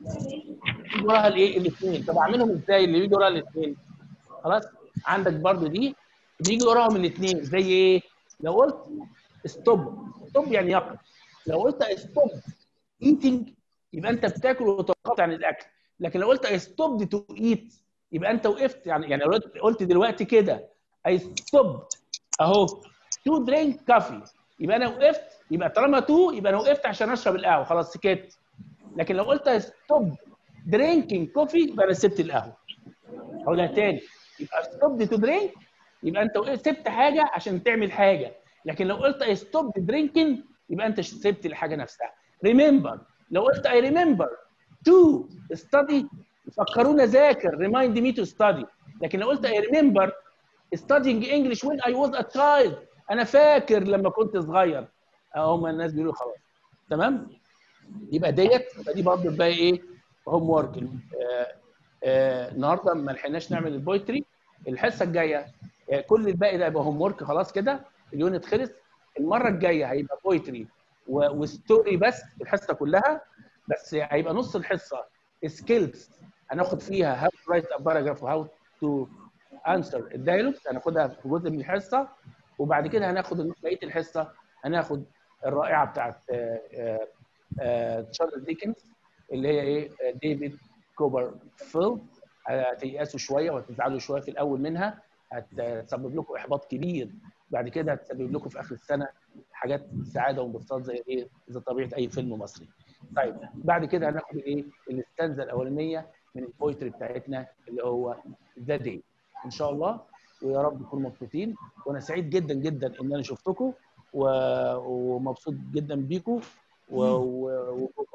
بيجي وراها الايه الاثنين طب اعملهم ازاي اللي بيجي وراها الاثنين خلاص عندك برضو دي بيجي وراهم الاثنين زي ايه لو قلت ستوب ستوب يعني يقف لو قلت ستوب ايتنج يبقى انت بتاكل وتوقفت عن الاكل لكن لو قلت ستوب تو ايت يبقى انت وقفت يعني يعني لو قلت دلوقتي كده اي ستوب اهو تو درينك كافي يبقى انا وقفت يبقى طالما تو يبقى انا وقفت عشان اشرب القهوه خلاص سكت لكن لو قلت ستوب درينكينج كوفي يبقى انا سبت القهوه اقولها تاني يبقى ستوب تو درينك يبقى انت وقفت سبت حاجه عشان تعمل حاجه لكن لو قلت اي ستوب درينكينج يبقى انت سبت الحاجه نفسها ريمبر لو قلت اي ريمبر تو ستادي فكرونا ذاكر ريمايند مي تو ستادي لكن لو قلت اي ريمبر studying English when I was a child انا فاكر لما كنت صغير هم الناس بيقولوا خلاص تمام يبقى ديت يبقى دي برضه بقى ايه هوم ورك النهارده ما لحقناش نعمل البويتري الحصه الجايه آه، كل الباقي ده يبقى هوم ورك خلاص كده اليونت خلص المره الجايه هيبقى بويتري وستوري بس الحصه كلها بس هيبقى نص الحصه سكيلز هناخد فيها هاو تو رايت ا باراجراف وهاو تو انسر الدايلوجز هناخدها في جزء من الحصه وبعد كده هناخد بقيه الحصه هناخد الرائعه بتاعت آه، آه، آه، تشارلز ديكنز اللي هي ايه آه، ديفيد كوبر فيل هتيأسوا شويه وهتزعلوا شويه في الاول منها هتسبب لكم احباط كبير بعد كده هتسبب لكم في اخر السنه حاجات سعاده وانبساط زي ايه زي طبيعه اي فيلم مصري. طيب بعد كده هناخد ايه الاستنزه الاولانيه من البويتري بتاعتنا اللي هو ذا دي ان شاء الله ويا رب تكونوا مبسوطين وانا سعيد جدا جدا ان انا شفتكم و... ومبسوط جدا بيكم و... و...